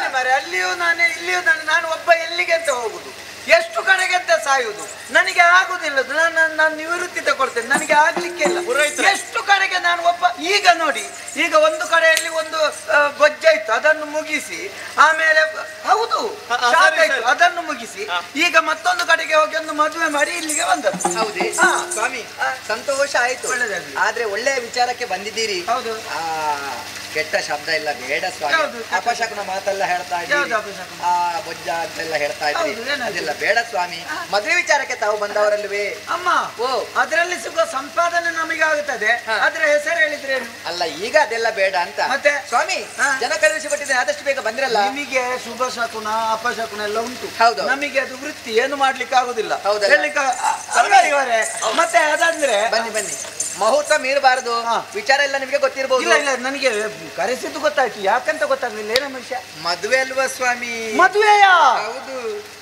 ಮಾರೆ ಅಲ್ಲಿಯೂ ನಾನೇ ಇಲ್ಲಿಯೂ ನಾನು ನಾನು ಒಬ್ಬ ಎಲ್ಲಿಗೆ ಅಂತ ಹೋಗುದು ಎಷ್ಟು ಕಡೆಗೆ ಅಂತ ಸಾಯುವುದು ನನಗೆ ಆಗುದಿಲ್ಲ ಅದು. ನಾನು ನಾನು- ನಾನು ನಿವೃತ್ತಿ ತಗೊಳ್ತೇನೆ ನನಗೆ ಆಗ್ಲಿಕ್ಕೆ ಇಲ್ಲ ಪುರೋಹಿತ್ರೆ. ಎಷ್ಟು ಕಡೆಗೆ ನಾನು ಒಬ್ಬ ಈಗ ನೋಡಿ ಈಗ ಒಂದು ಕಡೆಯಲ್ಲಿ ಒಂದು ಆ, ಬೊಜ್ಜಾಯ್ತು ಅದನ್ನು ಮುಗಿಸಿ ಆಮೇಲೆ ಹೌದು ಹ, ಹ, ಶಾಖ ಸರಿ, ಆಯ್ತು, ಸರಿ. ಅದನ್ನು ಮುಗಿಸಿ ಹ. ಈಗ ಮತ್ತೊಂದು ಕಡೆಗೆ ಹೋಗಿ ಒಂದು ಮದುವೆ ಮಾಡಿ ಇಲ್ಲಿಗೆ ಬಂದದ್ದು ಹೌದೇ ಹಾ. ಸ್ವಾಮಿ ಹಾ. ಸಂತೋಷ ಆಯ್ತು ಒಳ್ಳೆದಾಗ್ಲಿ. ಆದ್ರೆ ಒಳ್ಳೆಯ ವಿಚಾರಕ್ಕೆ ಬಂದಿದ್ದೀರಿ ಹೌದು. ಆ ಕೆಟ್ಟ ಶಬ್ದ ಇಲ್ಲ ಬೇಡ ಸ್ವಾಮಿ ಯಾವ್ದು ಕೆಟ್ಟ ಅಪಶಕುನ ಮಾತೆಲ್ಲ ಹೇಳ್ತಾ ಯಾವ್ದು ಇದ್ದೀರಿ ಅಪಶಕುನ? ಆ ಬೊಜ್ಜ ಅಂತೆಲ್ಲ ಹೇಳ್ತಾ ಇದ್ದೀರಿ ಹೌದು, ಏನಾಯ್ತು? ಅದೆಲ್ಲ ಬೇಡ ಸ್ವಾಮಿ ಮದುವೆ ವಿಚಾರಕ್ಕೆ ತಾವು ಬಂದವರಲ್ವೇ ಅಮ್ಮ ಓ. ಅದರಲ್ಲಿ ಸಿಗುವ ಸಂಪಾದನೆ ನಮಗೆ ಆಗುತ್ತದೆ ಹ. ಅದ್ರ ಹೆಸರು ಹೇಳಿದ್ರೇನು ಅಲ್ಲ ಈಗ ಅದೆಲ್ಲ ಬೇಡ ಅಂತ ಮತ್ತೆ? ಸ್ವಾಮಿ ಹಾ. ಜನ ಕಳುಹಿಸಿ ಕೊಟ್ಟಿದ್ದೇನೆ ಆದಷ್ಟು ಬೇಗ ಬಂದಿರಲ್ಲ ನಿಮಗೆ ಶುಭ ಶಕುನ ಅಪಶಕುನ ಎಲ್ಲ ಉಂಟು ಹೌದು. ನಮಗೆ ಅದು ವೃತ್ತಿ ಏನು ಮಾಡ್ಲಿಕ್ಕೆ ಆಗುದಿಲ್ಲ ಹೌದಲ್ಲ? ಹೇಳಲಿಕ್ಕೆ ಆ- ಆ- ಅಲ್ವಾ ಇವರೇ ಮತ್ತೆ ಅದಂದ್ರೆ ಬನ್ನಿ ಬನ್ನಿ ಮುಹೂರ್ತ ಮೀರಬಾರದು ಹಾ. ವಿಚಾರ ಎಲ್ಲ ನಿಮಗೆ ಗೊತ್ತಿರಬಹುದು ಇಲ್ಲ ಇಲ್ಲ ನನಗೆ ಕರೆಸಿದ್ದು ಗೊತ್ತಾಯ್ತು ಯಾಕಂತ ಗೊತ್ತಾಗ್ಲಿಲ್ಲ ಏನೋ ಮನುಷ್ಯ ಮದುವೆ ಅಲ್ವಾ ಸ್ವಾಮಿ ಮದುವೆಯ ಹೌದು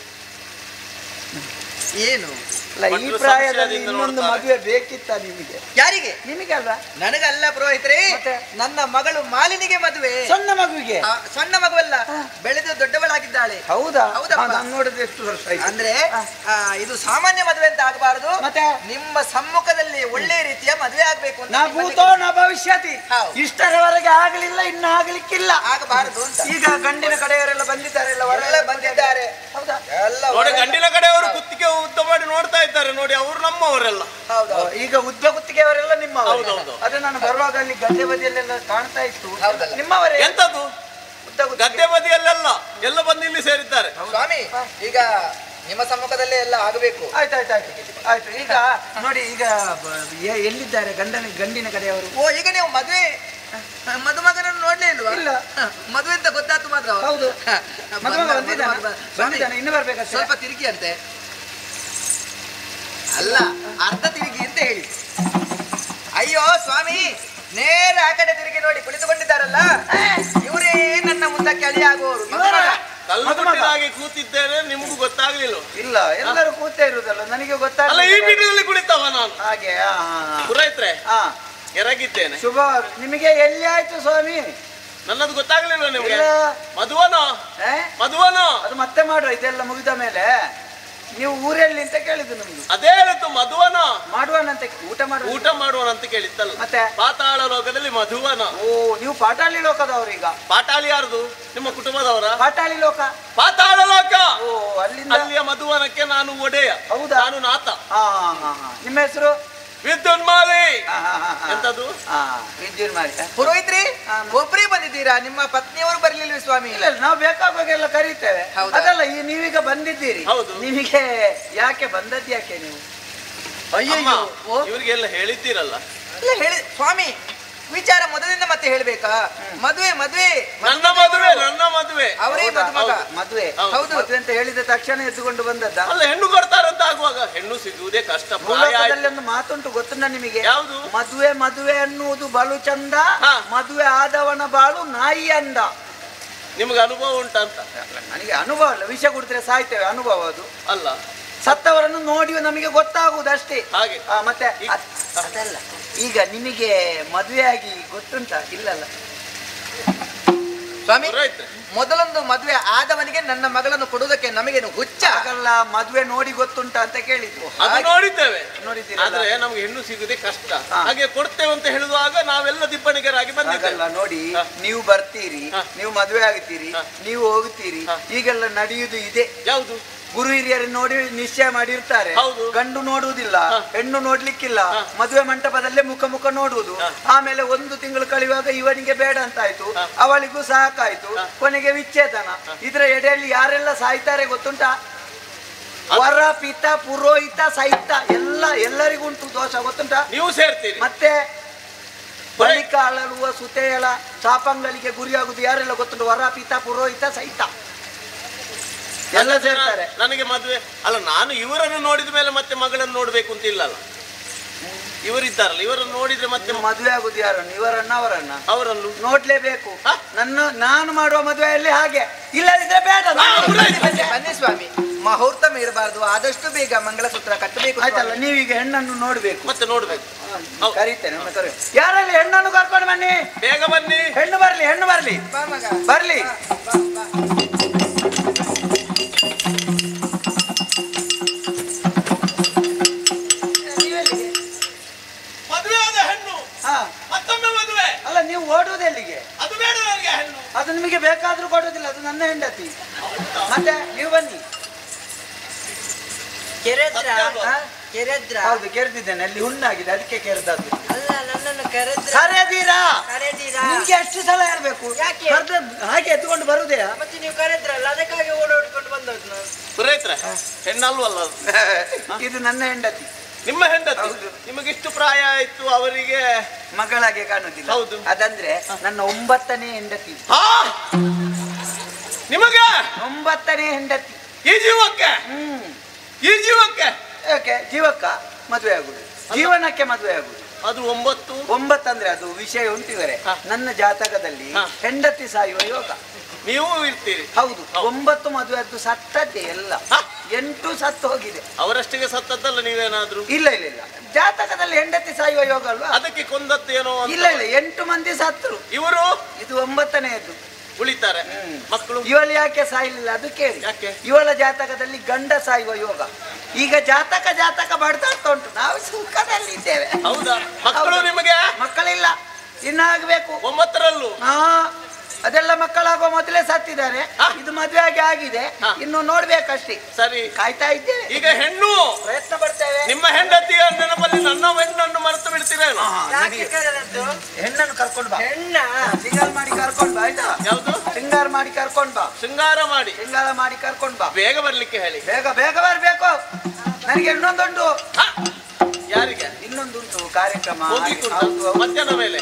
ಏನು ಅಲ್ಲ ಈ ಭಟ್ರು ಪ್ರಾಯದಲ್ಲಿ ಸಂಶಯದಿಂದ ಇನ್ನೊಂದು ನೋಡ್ತಾರೆ. ಮದುವೆ ಬೇಕಿತ್ತ ನಿಮಗೆ ಯಾರಿಗೆ ನಿಮಗೆ ಅಲ್ವಾ ನನಗಲ್ಲ ಪುರೋಹಿತರೆ ಮತ್ತೆ? ನನ್ನ ಮಗಳು ಮಾಲಿನಿಗೆ ಮದುವೆ ಸಣ್ಣ ಮಗುವಿಗೆ ಆ, ಸಣ್ಣ ಮಗುವಲ್ಲ ಹಾ. ಬೆಳೆದು ದೊಡ್ಡವಳಾಗಿದ್ದಾಳೆ ಹೌದಾ ಹೌದಪ್ಪ. ಹಾ, ನಾನು ನೋಡಿದ್ರೆ ಎಷ್ಟು ವರ್ಷ ಆಯ್ತು ಅಂದ್ರೆ ಹಾ. ಆ, ಇದು ಸಾಮಾನ್ಯ ಮದುವೆ ಅಂತ ಆಗಬಾರದು ಮತ್ತೆ? ನಿಮ್ಮ ಸಮ್ಮುಖದಲ್ಲಿ ಒಳ್ಳೆ ರೀತಿಯ ಮದುವೆ ಆಗ್ಬೇಕು ಅಂತ ನಾ ನಿಮ್ಮಲ್ಲಿ ಭೂತೋ ನ ಭವಿಷ್ಯತಿ ಹೌದು. ಇಷ್ಟರವರೆಗೆ ಆಗಲಿಲ್ಲ ಇನ್ನು ಆಗಲಿಕ್ಕಿಲ್ಲ ಆಗಬಾರದು ಅಂತ ಈಗ ಗಂಡಿನ ಕಡೆಯವರೆಲ್ಲ ಬಂದಿದ್ದಾರೆಲ್ಲ ಹೊರಗೆ ಹೊರಗೆ ಬಂದಿದ್ದಾರೆ ಹೌದಾ ಎಲ್ಲ ನೋಡಿ ಹೊರಗೆ- ಗಂಡಿನ ಕಡೆಯವರು ಕುತ್ತಿಗೆ ಉದ್ದ ಮಾಡಿ ನೋಡ್ತಾ ಇದ್ದಾರೆ ನೋಡಿ ಅವರು ನಮ್ಮವರೆಲ್ಲ ಹೌದು ಓ, ಈಗ ಉದ್ದ ಗುತ್ತಿಗೆಯವರೆಲ್ಲ ನಿಮ್ಮವರೇ ಹೌದೌದು. ಅದೇ ನಾನು ಬರುವಾಗ ಅಲ್ಲಿ ಗದ್ದೆ ಬದಿಯಲ್ಲೆಲ್ಲ ಕಾಣ್ತಾ ಇತ್ತು ಹೌದಲ್ಲ. ನಿಮ್ಮವರೇ ಎಂತದ್ದು ಉದ್ದ ಗುತ್ತಿಗೆ. ಗದ್ದೆ ಬದಿಯಲ್ಲೆಲ್ಲ ಎಲ್ಲ ಬಂದು ಇಲ್ಲಿ ಸೇರಿದ್ದಾರೆ ಸ್ವಾಮಿ ಈಗ ನಿಮ್ಮ ಸಮ್ಮುಖದಲ್ಲೇ ಎಲ್ಲ ಆಗಬೇಕು ಆಯ್ತು ಆಯ್ತು ಆಯ್ತು ಆಯ್ತು ಈಗ ನೋಡಿ ಈಗ ಬ- ಎ- ಎಲ್ಲಿದ್ದಾರೆ ಗಂಡನ ಗಂಡಿನ ಕಡೆಯವರು ಓ ಈಗ ನೀವು ಮದುವೆ ಮದುಮಗನನ್ನು ನೋಡ್ಲೇ ಇಲ್ವಾ ಇಲ್ಲ. ಹ, ಮದುವೆ ಅಂತ ಗೊತ್ತಾಯ್ತು ಮಾತ್ರ ಹೌದು. ಹ, ಮದುಮಗ ಬಂದ- ಬಂದಿದ್ದಾನೆ ಮದುಮಗ- ಸ್ವಾಮಿ, ಬಂದಿದ್ದಾನೆ ಇನ್ನು ಬರ್ಬೇಕಷ್ಟೇ ಸ್ವಲ್ಪ ತಿರುಗಿ ಅಂತೆ ಅಲ್ಲ ಅರ್ಧ ತಿರುಗಿ ಅಂತ ಹೇಳಿ ಅಯ್ಯೋ ಸ್ವಾಮಿ ನೇರ ಆ ಕಡೆ ತಿರುಗಿ ನೋಡಿ ಕುಳಿತುಕೊಂಡಿದ್ದಾರಲ್ಲ ಇವರೇ ನನ್ನ ಮುಂದಕ್ಕೆ ಅಳಿಯಾಗುವವರು ಇವರ? ಕಲ್ಲು ಮದುಮಗ? ಮುಟ್ಟಿದಾಗೆ ಕೂತಿದ್ದೇನೆ ನಿಮಗೂ ಗೊತ್ತಾಗ್ಲಿಲ್ಲ ಇಲ್ಲ ಎಲ್ಲರೂ ಕೂತೇ ಇರುದಲ್ಲ ನನಗೆ ಅಲ್ಲ ಈ ಗೊತ್ತಾಗಲ್ಲ ಬೀಟಲ್ಲಿ ಕುಳಿತವ ನಾನು ಹಾಗೆ ಆ, ಆ, ಆ. ಪುರೋಹಿತ್ರೆ ಆ ಎರಗಿದ್ದೇನೆ ಶುಭ ನಿಮಗೆ ಎಲ್ಲಿ ಆಯ್ತು ಸ್ವಾಮಿ ನನ್ನದು ಗೊತ್ತಾಗ್ಲಿಲ್ವ ನಿಮ್ಗೆ ಇಲ್ಲ. ಮಧುವನೋ ಏ? ಮಧುವನೋ ಅದು ಮತ್ತೆ ಮಾಡುವ ಇದೆಲ್ಲ ಮುಗಿದ ಮೇಲೆ ನೀವು ಊರೆಲ್ಲಿ ಅಂತ ಕೇಳಿದ್ದು ನಮ್ದು ಅದೇ ಹೇಳಿತು ಮಧುವನೋ ಮಾಡುವನಂತ ಊಟ ಮಾಡುವ ಊಟ ಮಾಡುವನ ಅಂತ ಕೇಳಿತ್ತಲ್ಲ ಮತ್ತೆ? ಪಾತಾಳ ಲೋಕದಲ್ಲಿ ಮಧುವನ ಓ ನೀವು ಪಾಟಾಳಿ ಲೋಕದವ್ರೀಗ ಪಾಟಾಳಿ ಯಾರ್ದು ನಿಮ್ಮ ಕುಟುಂಬದವರ ಪಾಟಾಳಿ ಲೋಕ ಪಾತಾಳ ಲೋಕ ಓ ಅಲ್ಲಿಂದ ಅಲ್ಲಿಯ ಮಧುವನಕ್ಕೆ ನಾನು ಒಡೆಯ ಹೌದಾ? ನಾನು ನಾತ ಹಾ ಹಾ ಹಾ ನಿಮ್ಮ ಹೆಸರು ವಿದ್ಯುನ್ಮಾಲಿ ಹಾ, ಹಾ, ಹಾ, ಹಾ. ಎಂತದು ಹಾ ವಿದ್ಯುತ್ ಮಾಡಿ ಪುರೋಹಿತ್ರಿ ಹಾ. ಒಬ್ಬರೇ ಬಂದಿದ್ದೀರಾ ನಿಮ್ಮ ಪತ್ನಿಯವರು ಬರ್ಲಿಲ್ವೇ ಸ್ವಾಮಿ ಇಲ್ಲ ಇಲ್ಲ, ನಾವು ಬೇಕಾಗುವಾಗೆಲ್ಲ ಕರೀತೇವೆ ಹೌದಾ? ಅದಲ್ಲ ಈ ನೀವೀಗ ಬಂದಿದ್ದೀರಿ ಹೌದು. ನಿಮಗೆ ಯಾಕೆ ಬಂದದ್ದು ಯಾಕೆ ನೀವು ಅಯ್ಯೋ ಅಮ್ಮ, ಓ, ಇವರಿಗೆಲ್ಲ ಹೇಳಿದ್ದೀರಲ್ಲ ಇಲ್ಲ ಹೇಳಿ ಸ್ವಾಮಿ ವಿಚಾರ ಮೊದಲಿಂದ ಮತ್ತೆ ಹೇಳ್ಬೇಕಾ ಮದುವೆ ಮದುವೆ ನನ್ನ ಮದುವೆ ನನ್ನ ಮದುವೆ ಅವರೇ ಹೌದಾ? ಮದುಮಗ ಹೌದು, ಮದುವೆ ಹೌದು. ಮದುವೆ ಅಂತ ಹೇಳಿದ ತಕ್ಷಣ ಎದ್ದುಕೊಂಡು ಬಂದದ್ದ ಅಲ್ಲ ಹೆಣ್ಣು ಕೊಡ್ತಾರಂತ ಆಗುವಾಗ ಹೆಣ್ಣು ಸಿಗುವುದೇ ಕಷ್ಟ ಪ್ರಾಯ ಭೂಲೋಕದಲ್ಲಿ ಆಯ್ತು. ಒಂದು ಮಾತುಂಟು ಗೊತ್ತುಂಟ ನಿಮಗೆ ಯಾವುದು? ಮದುವೆ ಮದುವೆ ಅನ್ನುವುದು ಬಲು ಚಂದ ಹಾ. ಮದುವೆ ಆದವನ ಬಾಳು ನಾಯಿ ಅಂದ ನಿಮ್ಗೆ ಅನುಭವ ಉಂಟಂತ ನನಗೆ ಅನುಭವ ಅಲ್ಲ ವಿಷ ಕುಡಿದ್ರೆ ಸಾಯ್ತೇವೆ ಅನುಭವ ಅದು ಅಲ್ಲ ಸತ್ತವರನ್ನು ನೋಡಿ ನಮಗೆ ಗೊತ್ತಾಗುವುದಷ್ಟೇ ಹಾಗೆ ಆ, ಮತ್ತೆ ಈಗ- ಅದ್- ಅದಲ್ಲ ಈಗ ನಿಮಗೆ ಮದುವೆ ಆಗಿ ಗೊತ್ತುಂಟ ಇಲ್ಲಲ್ಲ ಸ್ವಾಮಿ ಪುರೋಹಿತ್ರೆ ಮೊದಲೊಂದು ಮದುವೆ ಆದವನಿಗೆ ನನ್ನ ಮಗಳನ್ನು ಕೊಡುವುದಕ್ಕೆ ನಮಗೇನು ಹುಚ್ಚ ಆಗಲ್ಲ ಮದುವೆ ನೋಡಿ ಗೊತ್ತುಂಟ ಅಂತ ಕೇಳಿದ್ವು ಅದು ಹಾಗೆ. ನೋಡಿದ್ದೇವೆ ನೋಡಿದ್ದೀರಲ್ಲ? ಆದ್ರೆ ನಮ್ಗೆ ಹೆಣ್ಣು ಸಿಗುದೇ ಕಷ್ಟ ಹಾ. ಹಾಗೆ ಕೊಡ್ತೇವೆ ಅಂತ ಹೇಳುವಾಗ ನಾವೆಲ್ಲ ದಿಬ್ಬಣಿಗರಾಗಿ ಬಂದಿದ್ದೇವೆ ಹಾಗಲ್ಲ ನೋಡಿ ಹಾ. ನೀವು ಬರ್ತೀರಿ ಹಾ. ನೀವು ಮದುವೆ ಆಗ್ತೀರಿ ಹಾ. ನೀವು ಹೋಗ್ತೀರಿ ಹಾ. ಈಗೆಲ್ಲ ನಡೆಯುವುದು ಇದೆ ಯಾವುದು ಗುರು ಹಿರಿಯರು ನೋಡಿ ನಿಶ್ಚಯ ಮಾಡಿರ್ತಾರೆ ಹೌದು. ಗಂಡು ನೋಡುವುದಿಲ್ಲ ಹಾ. ಹೆಣ್ಣು ನೋಡ್ಲಿಕ್ಕಿಲ್ಲ ಹಾ. ಮದುವೆ ಮಂಟಪದಲ್ಲೇ ಮುಖ ಮುಖ ನೋಡುವುದು ಹಾ. ಆಮೇಲೆ ಒಂದು ತಿಂಗಳು ಕಳೆಯುವಾಗ ಇವನಿಗೆ ಬೇಡ ಅಂತಾಯ್ತು ಹಾ. ಅವಳಿಗೂ ಸಾಕಾಯ್ತು ಹಾ. ಕೊನೆಗೆ ವಿಚ್ಛೇದನ ಇದರ ಎಡೆಯಲ್ಲಿ ಯಾರೆಲ್ಲ ಸಾಯ್ತಾರೆ ಗೊತ್ತುಂಟಾ ಅದು- ವರ ಪಿತ ಪುರೋಹಿತ ಸಹಿತ ಎಲ್ಲ ಎಲ್ಲರಿಗೂ ಉಂಟು ದೋಷ ಗೊತ್ತುಂಟಾ ನೀವು ಸೇರ್ತೀರಿ ಮತ್ತೆ ಬಳಿಕ ಅಳಲುವ ಸುತೆಯಳ ಶಾಪಂಗಳಿಗೆ ಗುರಿಯಾಗುವುದು ಯಾರೆಲ್ಲ ಗೊತ್ತುಂಟು ವರ ಪಿತ ಪುರೋಹಿತ ಸಹಿತ ಎಲ್ಲ ಸೇರ್ತಾರೆ ನನಗೆ ಮದುವೆ ಅಲ್ಲ ನಾನು ಇವರನ್ನು ನೋಡಿದ ಮೇಲೆ ಮತ್ತೆ ಮಗಳನ್ನು ನೋಡ್ಬೇಕು ಅಂತ ಇಲ್ಲಲ್ಲ ಇವರಿದ್ದಾರಲ್ಲ ಇವರನ್ನು ನೋಡಿದ್ರೆ ಮತ್ತೆ ನಿಮ್ಮ ಮದುವೆ ಆಗುದು ಯಾರನ್ನು ಇವರನ್ನ ಅವರನ್ನ ಅವರನ್ನು ನೋಡ್ಲೇಬೇಕು ಹ? ನನ್ನ ನಾನು ಮಾಡುವ ಮದುವೆಯಲ್ಲಿ ಹಾಗೆ ಇಲ್ಲದಿದ್ರೆ ಬೇಡ ನಾನು ಹಾ, ಬನ್ನಿ, ಪುರೋಹಿತ. ಬನ್ನಿ. ಬನ್ನಿ ಸ್ವಾಮಿ ಮುಹೂರ್ತ ಮೀರಬಾರ್ದು ಆದಷ್ಟು ಬೇಗ ಮಂಗಳಸೂತ್ರ ಕಟ್ಟಬೇಕು ಆಯ್ತಲ್ಲ ಸ್ವಾಮಿ. ನೀವೀಗ ಹೆಣ್ಣನ್ನು ನೋಡ್ಬೇಕು ಮತ್ತೆ ನೋಡ್ಬೇಕು ಹೌದು. ಕರೀತೇನೆ ಒಮ್ಮೆ ಕರೆ ಯಾರಲ್ಲಿ ಹೆಣ್ಣನ್ನು ಕರ್ಕೊಂಡು ಬನ್ನಿ ಬೇಗ ಬನ್ನಿ ಹೆಣ್ಣು ಬರ್ಲಿ ಹೆಣ್ಣು ಬರ್ಲಿ ಬಾ ಮಗ. ಬರ್ಲಿ ಬಾ, ಬಾ. ನೀವೆಲ್ಲಿಗೆ? ಮದುವೆ ಆದ ಹೆಣ್ಣು ಹಾ ಮತ್ತೊಮ್ಮೆ ಮದುವೆ ಅಲ್ಲ ನೀವು ಓಡುವುದು ಎಲ್ಲಿಗೆ ಅದು ಬೇಡ ನನಗೆ ಹೆಣ್ಣು ಅದು ನಿಮಗೆ ಬೇಕಾದ್ರೂ ಕೊಡೋದಿಲ್ಲ ಅದು ನನ್ನ ಹೆಂಡತಿ ಮತ್ತೆ ನೀವು ಬನ್ನಿ ಕೆರೆದ್ರ ಸತ್ಯ ಅಲ್ವಾ? ಕೆರೆದ್ರ ಹೌದು ಕೆರೆದಿದ್ದೇನೆ ಅಲ್ಲಿ ಹುಣ್ಣಾಗಿದೆ ಅದಕ್ಕೆ ಕೆರೆದದ್ದು ಅಲ್ಲ ನನ್ನನ್ನು ಕರೆದ್ರ ಕರೆದೀರಾ ಕರೆದೀರಾ ನಿಮ್ಗೆ ಎಷ್ಟು ಸಲ ಹೇಳ್ಬೇಕು ಯಾಕೆ? ಕರ್ದದ್ದು ಹಾಗೆ ಎತ್ಕೊಂಡು ಬರುದೇ ಮತ್ತೆ ನೀವು ಕರೆದ್ರಲ್ಲ ಅದಕ್ಕಾಗಿ ಓಡೋಡ್ಕೊಂಡು ಬಂದದ್ದು ನಾನು ಪುರೋಹಿತ್ರೆ ಹೆಣ್ಣಲ್ವಲ್ಲ ಅದು ಇದು ನನ್ನ ಹೆಂಡತಿ ನಿಮ್ಮ ಹೆಂಡತಿ ಹೌದು. ನಿಮಗಿಷ್ಟು ಪ್ರಾಯ ಆಯ್ತು ಅವರಿಗೆ ಮಗಳಾಗೆ ಕಾಣುದಿಲ್ಲ ಹೌದು. ಅದಂದ್ರೆ ನನ್ನ ಒಂಬತ್ತನೇ ಹೆಂಡತಿ ಹಾ ನಿಮಗೆ ಒಂಬತ್ತನೇ ಹೆಂಡತಿ ಈ ಜೀವಕ್ಕೆ ಹ್ಮ್ ಈ ಜೀವಕ್ಕೆ ಯಾಕೆ ಜೀವಕ್ಕ ಮದುವೆ ಆಗುದು ಜೀವನಕ್ಕೆ ಮದುವೆ ಆಗುದು ಅದು ಒಂಬತ್ತು ಒಂಬತ್ತಂದ್ರೆ ಅದು ವಿಷಯ ಉಂಟಿವರೆ ಹ. ನನ್ನ ಜಾತಕದಲ್ಲಿ ಹ. ಹೆಂಡತಿ ಸಾಯುವ ಯೋಗ ನೀವು ಇರ್ತೀರಿ ಹೌದು ಹೌದು. ಒಂಬತ್ತು ಮದುವೆ ಆದ್ದು ಸತ್ತದ್ದೇ ಎಲ್ಲ ಹ. ಎಂಟು ಸತ್ತು ಹೋಗಿದೆ ಅವರಷ್ಟಿಗೆ ಸತ್ತದ್ದಲ್ಲ ನೀವೇನಾದ್ರೂ ಇಲ್ಲ ಇಲ್ಲ ಇಲ್ಲ ಜಾತಕದಲ್ಲಿ ಹೆಂಡತಿ ಸಾಯುವ ಯೋಗ ಅಲ್ವಾ ಅದಕ್ಕೆ ಕೊಂದದ್ದು ಏನೋ ಅಂತ. ಇಲ್ಲ ಇಲ್ಲ ಎಂಟು ಮಂದಿ ಸತ್ರು ಇವರು ಇದು ಒಂಬತ್ತನೆಯದು ಉಳಿತಾರೆ ಹ್ಮ್. ಮಕ್ಕಳು ಇವಳು ಯಾಕೆ ಸಾಯಲಿಲ್ಲ ಅದು ಕೇಳಿ ಯಾಕೆ? ಇವಳ ಜಾತಕದಲ್ಲಿ ಗಂಡ ಸಾಯುವ ಯೋಗ ಈಗ ಜಾತಕ ಜಾತಕ ಬಡ್ದಾಡ್ತಾ ಉಂಟು ನಾವು ಸುಖದಲ್ಲಿ ಇದ್ದೇವೆ ಹೌದಾ ಮಕ್ಕಳು ಹೌದು. ನಿಮಗೆ ಮಕ್ಕಳಿಲ್ಲ ಇನ್ನಾಗಬೇಕು ಒಂಬತ್ತರಲ್ಲೂ ಹಾ ಅದೆಲ್ಲ ಮಕ್ಕಳಾಗುವ ಮೊದಲೇ ಸತ್ತಿದ್ದಾರೆ ಹ. ಇದು ಮದುವೆ ಆಗಿ ಆಗಿದೆ ಹ. ಇನ್ನು ನೋಡ್ಬೇಕಷ್ಟೇ ಸರಿ ಕಾಯ್ತಾ ಇದ್ದೇವೆ ಈಗ ಹೆಣ್ಣು ಪ್ರಯತ್ನ ಪಡ್ತೇವೆ ನಿಮ್ಮ ಹೆಂಡತಿಯ ನೆನಪಲ್ಲಿ ನನ್ನ ಹೆಣ್ಣನ್ನು ಮರೆತು ಬಿಡ್ತೀರೇನು ಹಾ, ಯಾಕೆ ನನಗೆ ಕರೆದದ್ದು ಹೆಣ್ಣನ್ನು ಕರ್ಕೊಂಡು ಬಾ ಹೆಣ್ಣ ಸಿಂಗಾರ್ ಮಾಡಿ ಕರ್ಕೊಂಡು ಬಾ ಆಯ್ತಾ ಯಾವುದು ಸಿಂಗಾರ್ ಮಾಡಿ ಕರ್ಕೊಂಡು ಬಾ ಶೃಂಗಾರ ಮಾಡಿ ಸಿಂಗಾರ ಮಾಡಿ ಕರ್ಕೊಂಡು ಬಾ ಬೇಗ ಬರ್ಲಿಕ್ಕೆ ಹೇಳಿ ಬೇಗ ಬೇಗ ಬರ್ಬೇಕು ನನಗೆ ಇನ್ನೊಂದುಂಟು ಹ? ಯಾರಿಗೆ ಇನ್ನೊಂದುಂಟು ಕಾರ್ಯಕ್ರಮ ಹೋಗ್ಲಿಕ್ಕೆ ಉಂಟಾ? ಹೌದು, ಹೌದು. ಮಧ್ಯಾಹ್ನ ಮೇಲೆ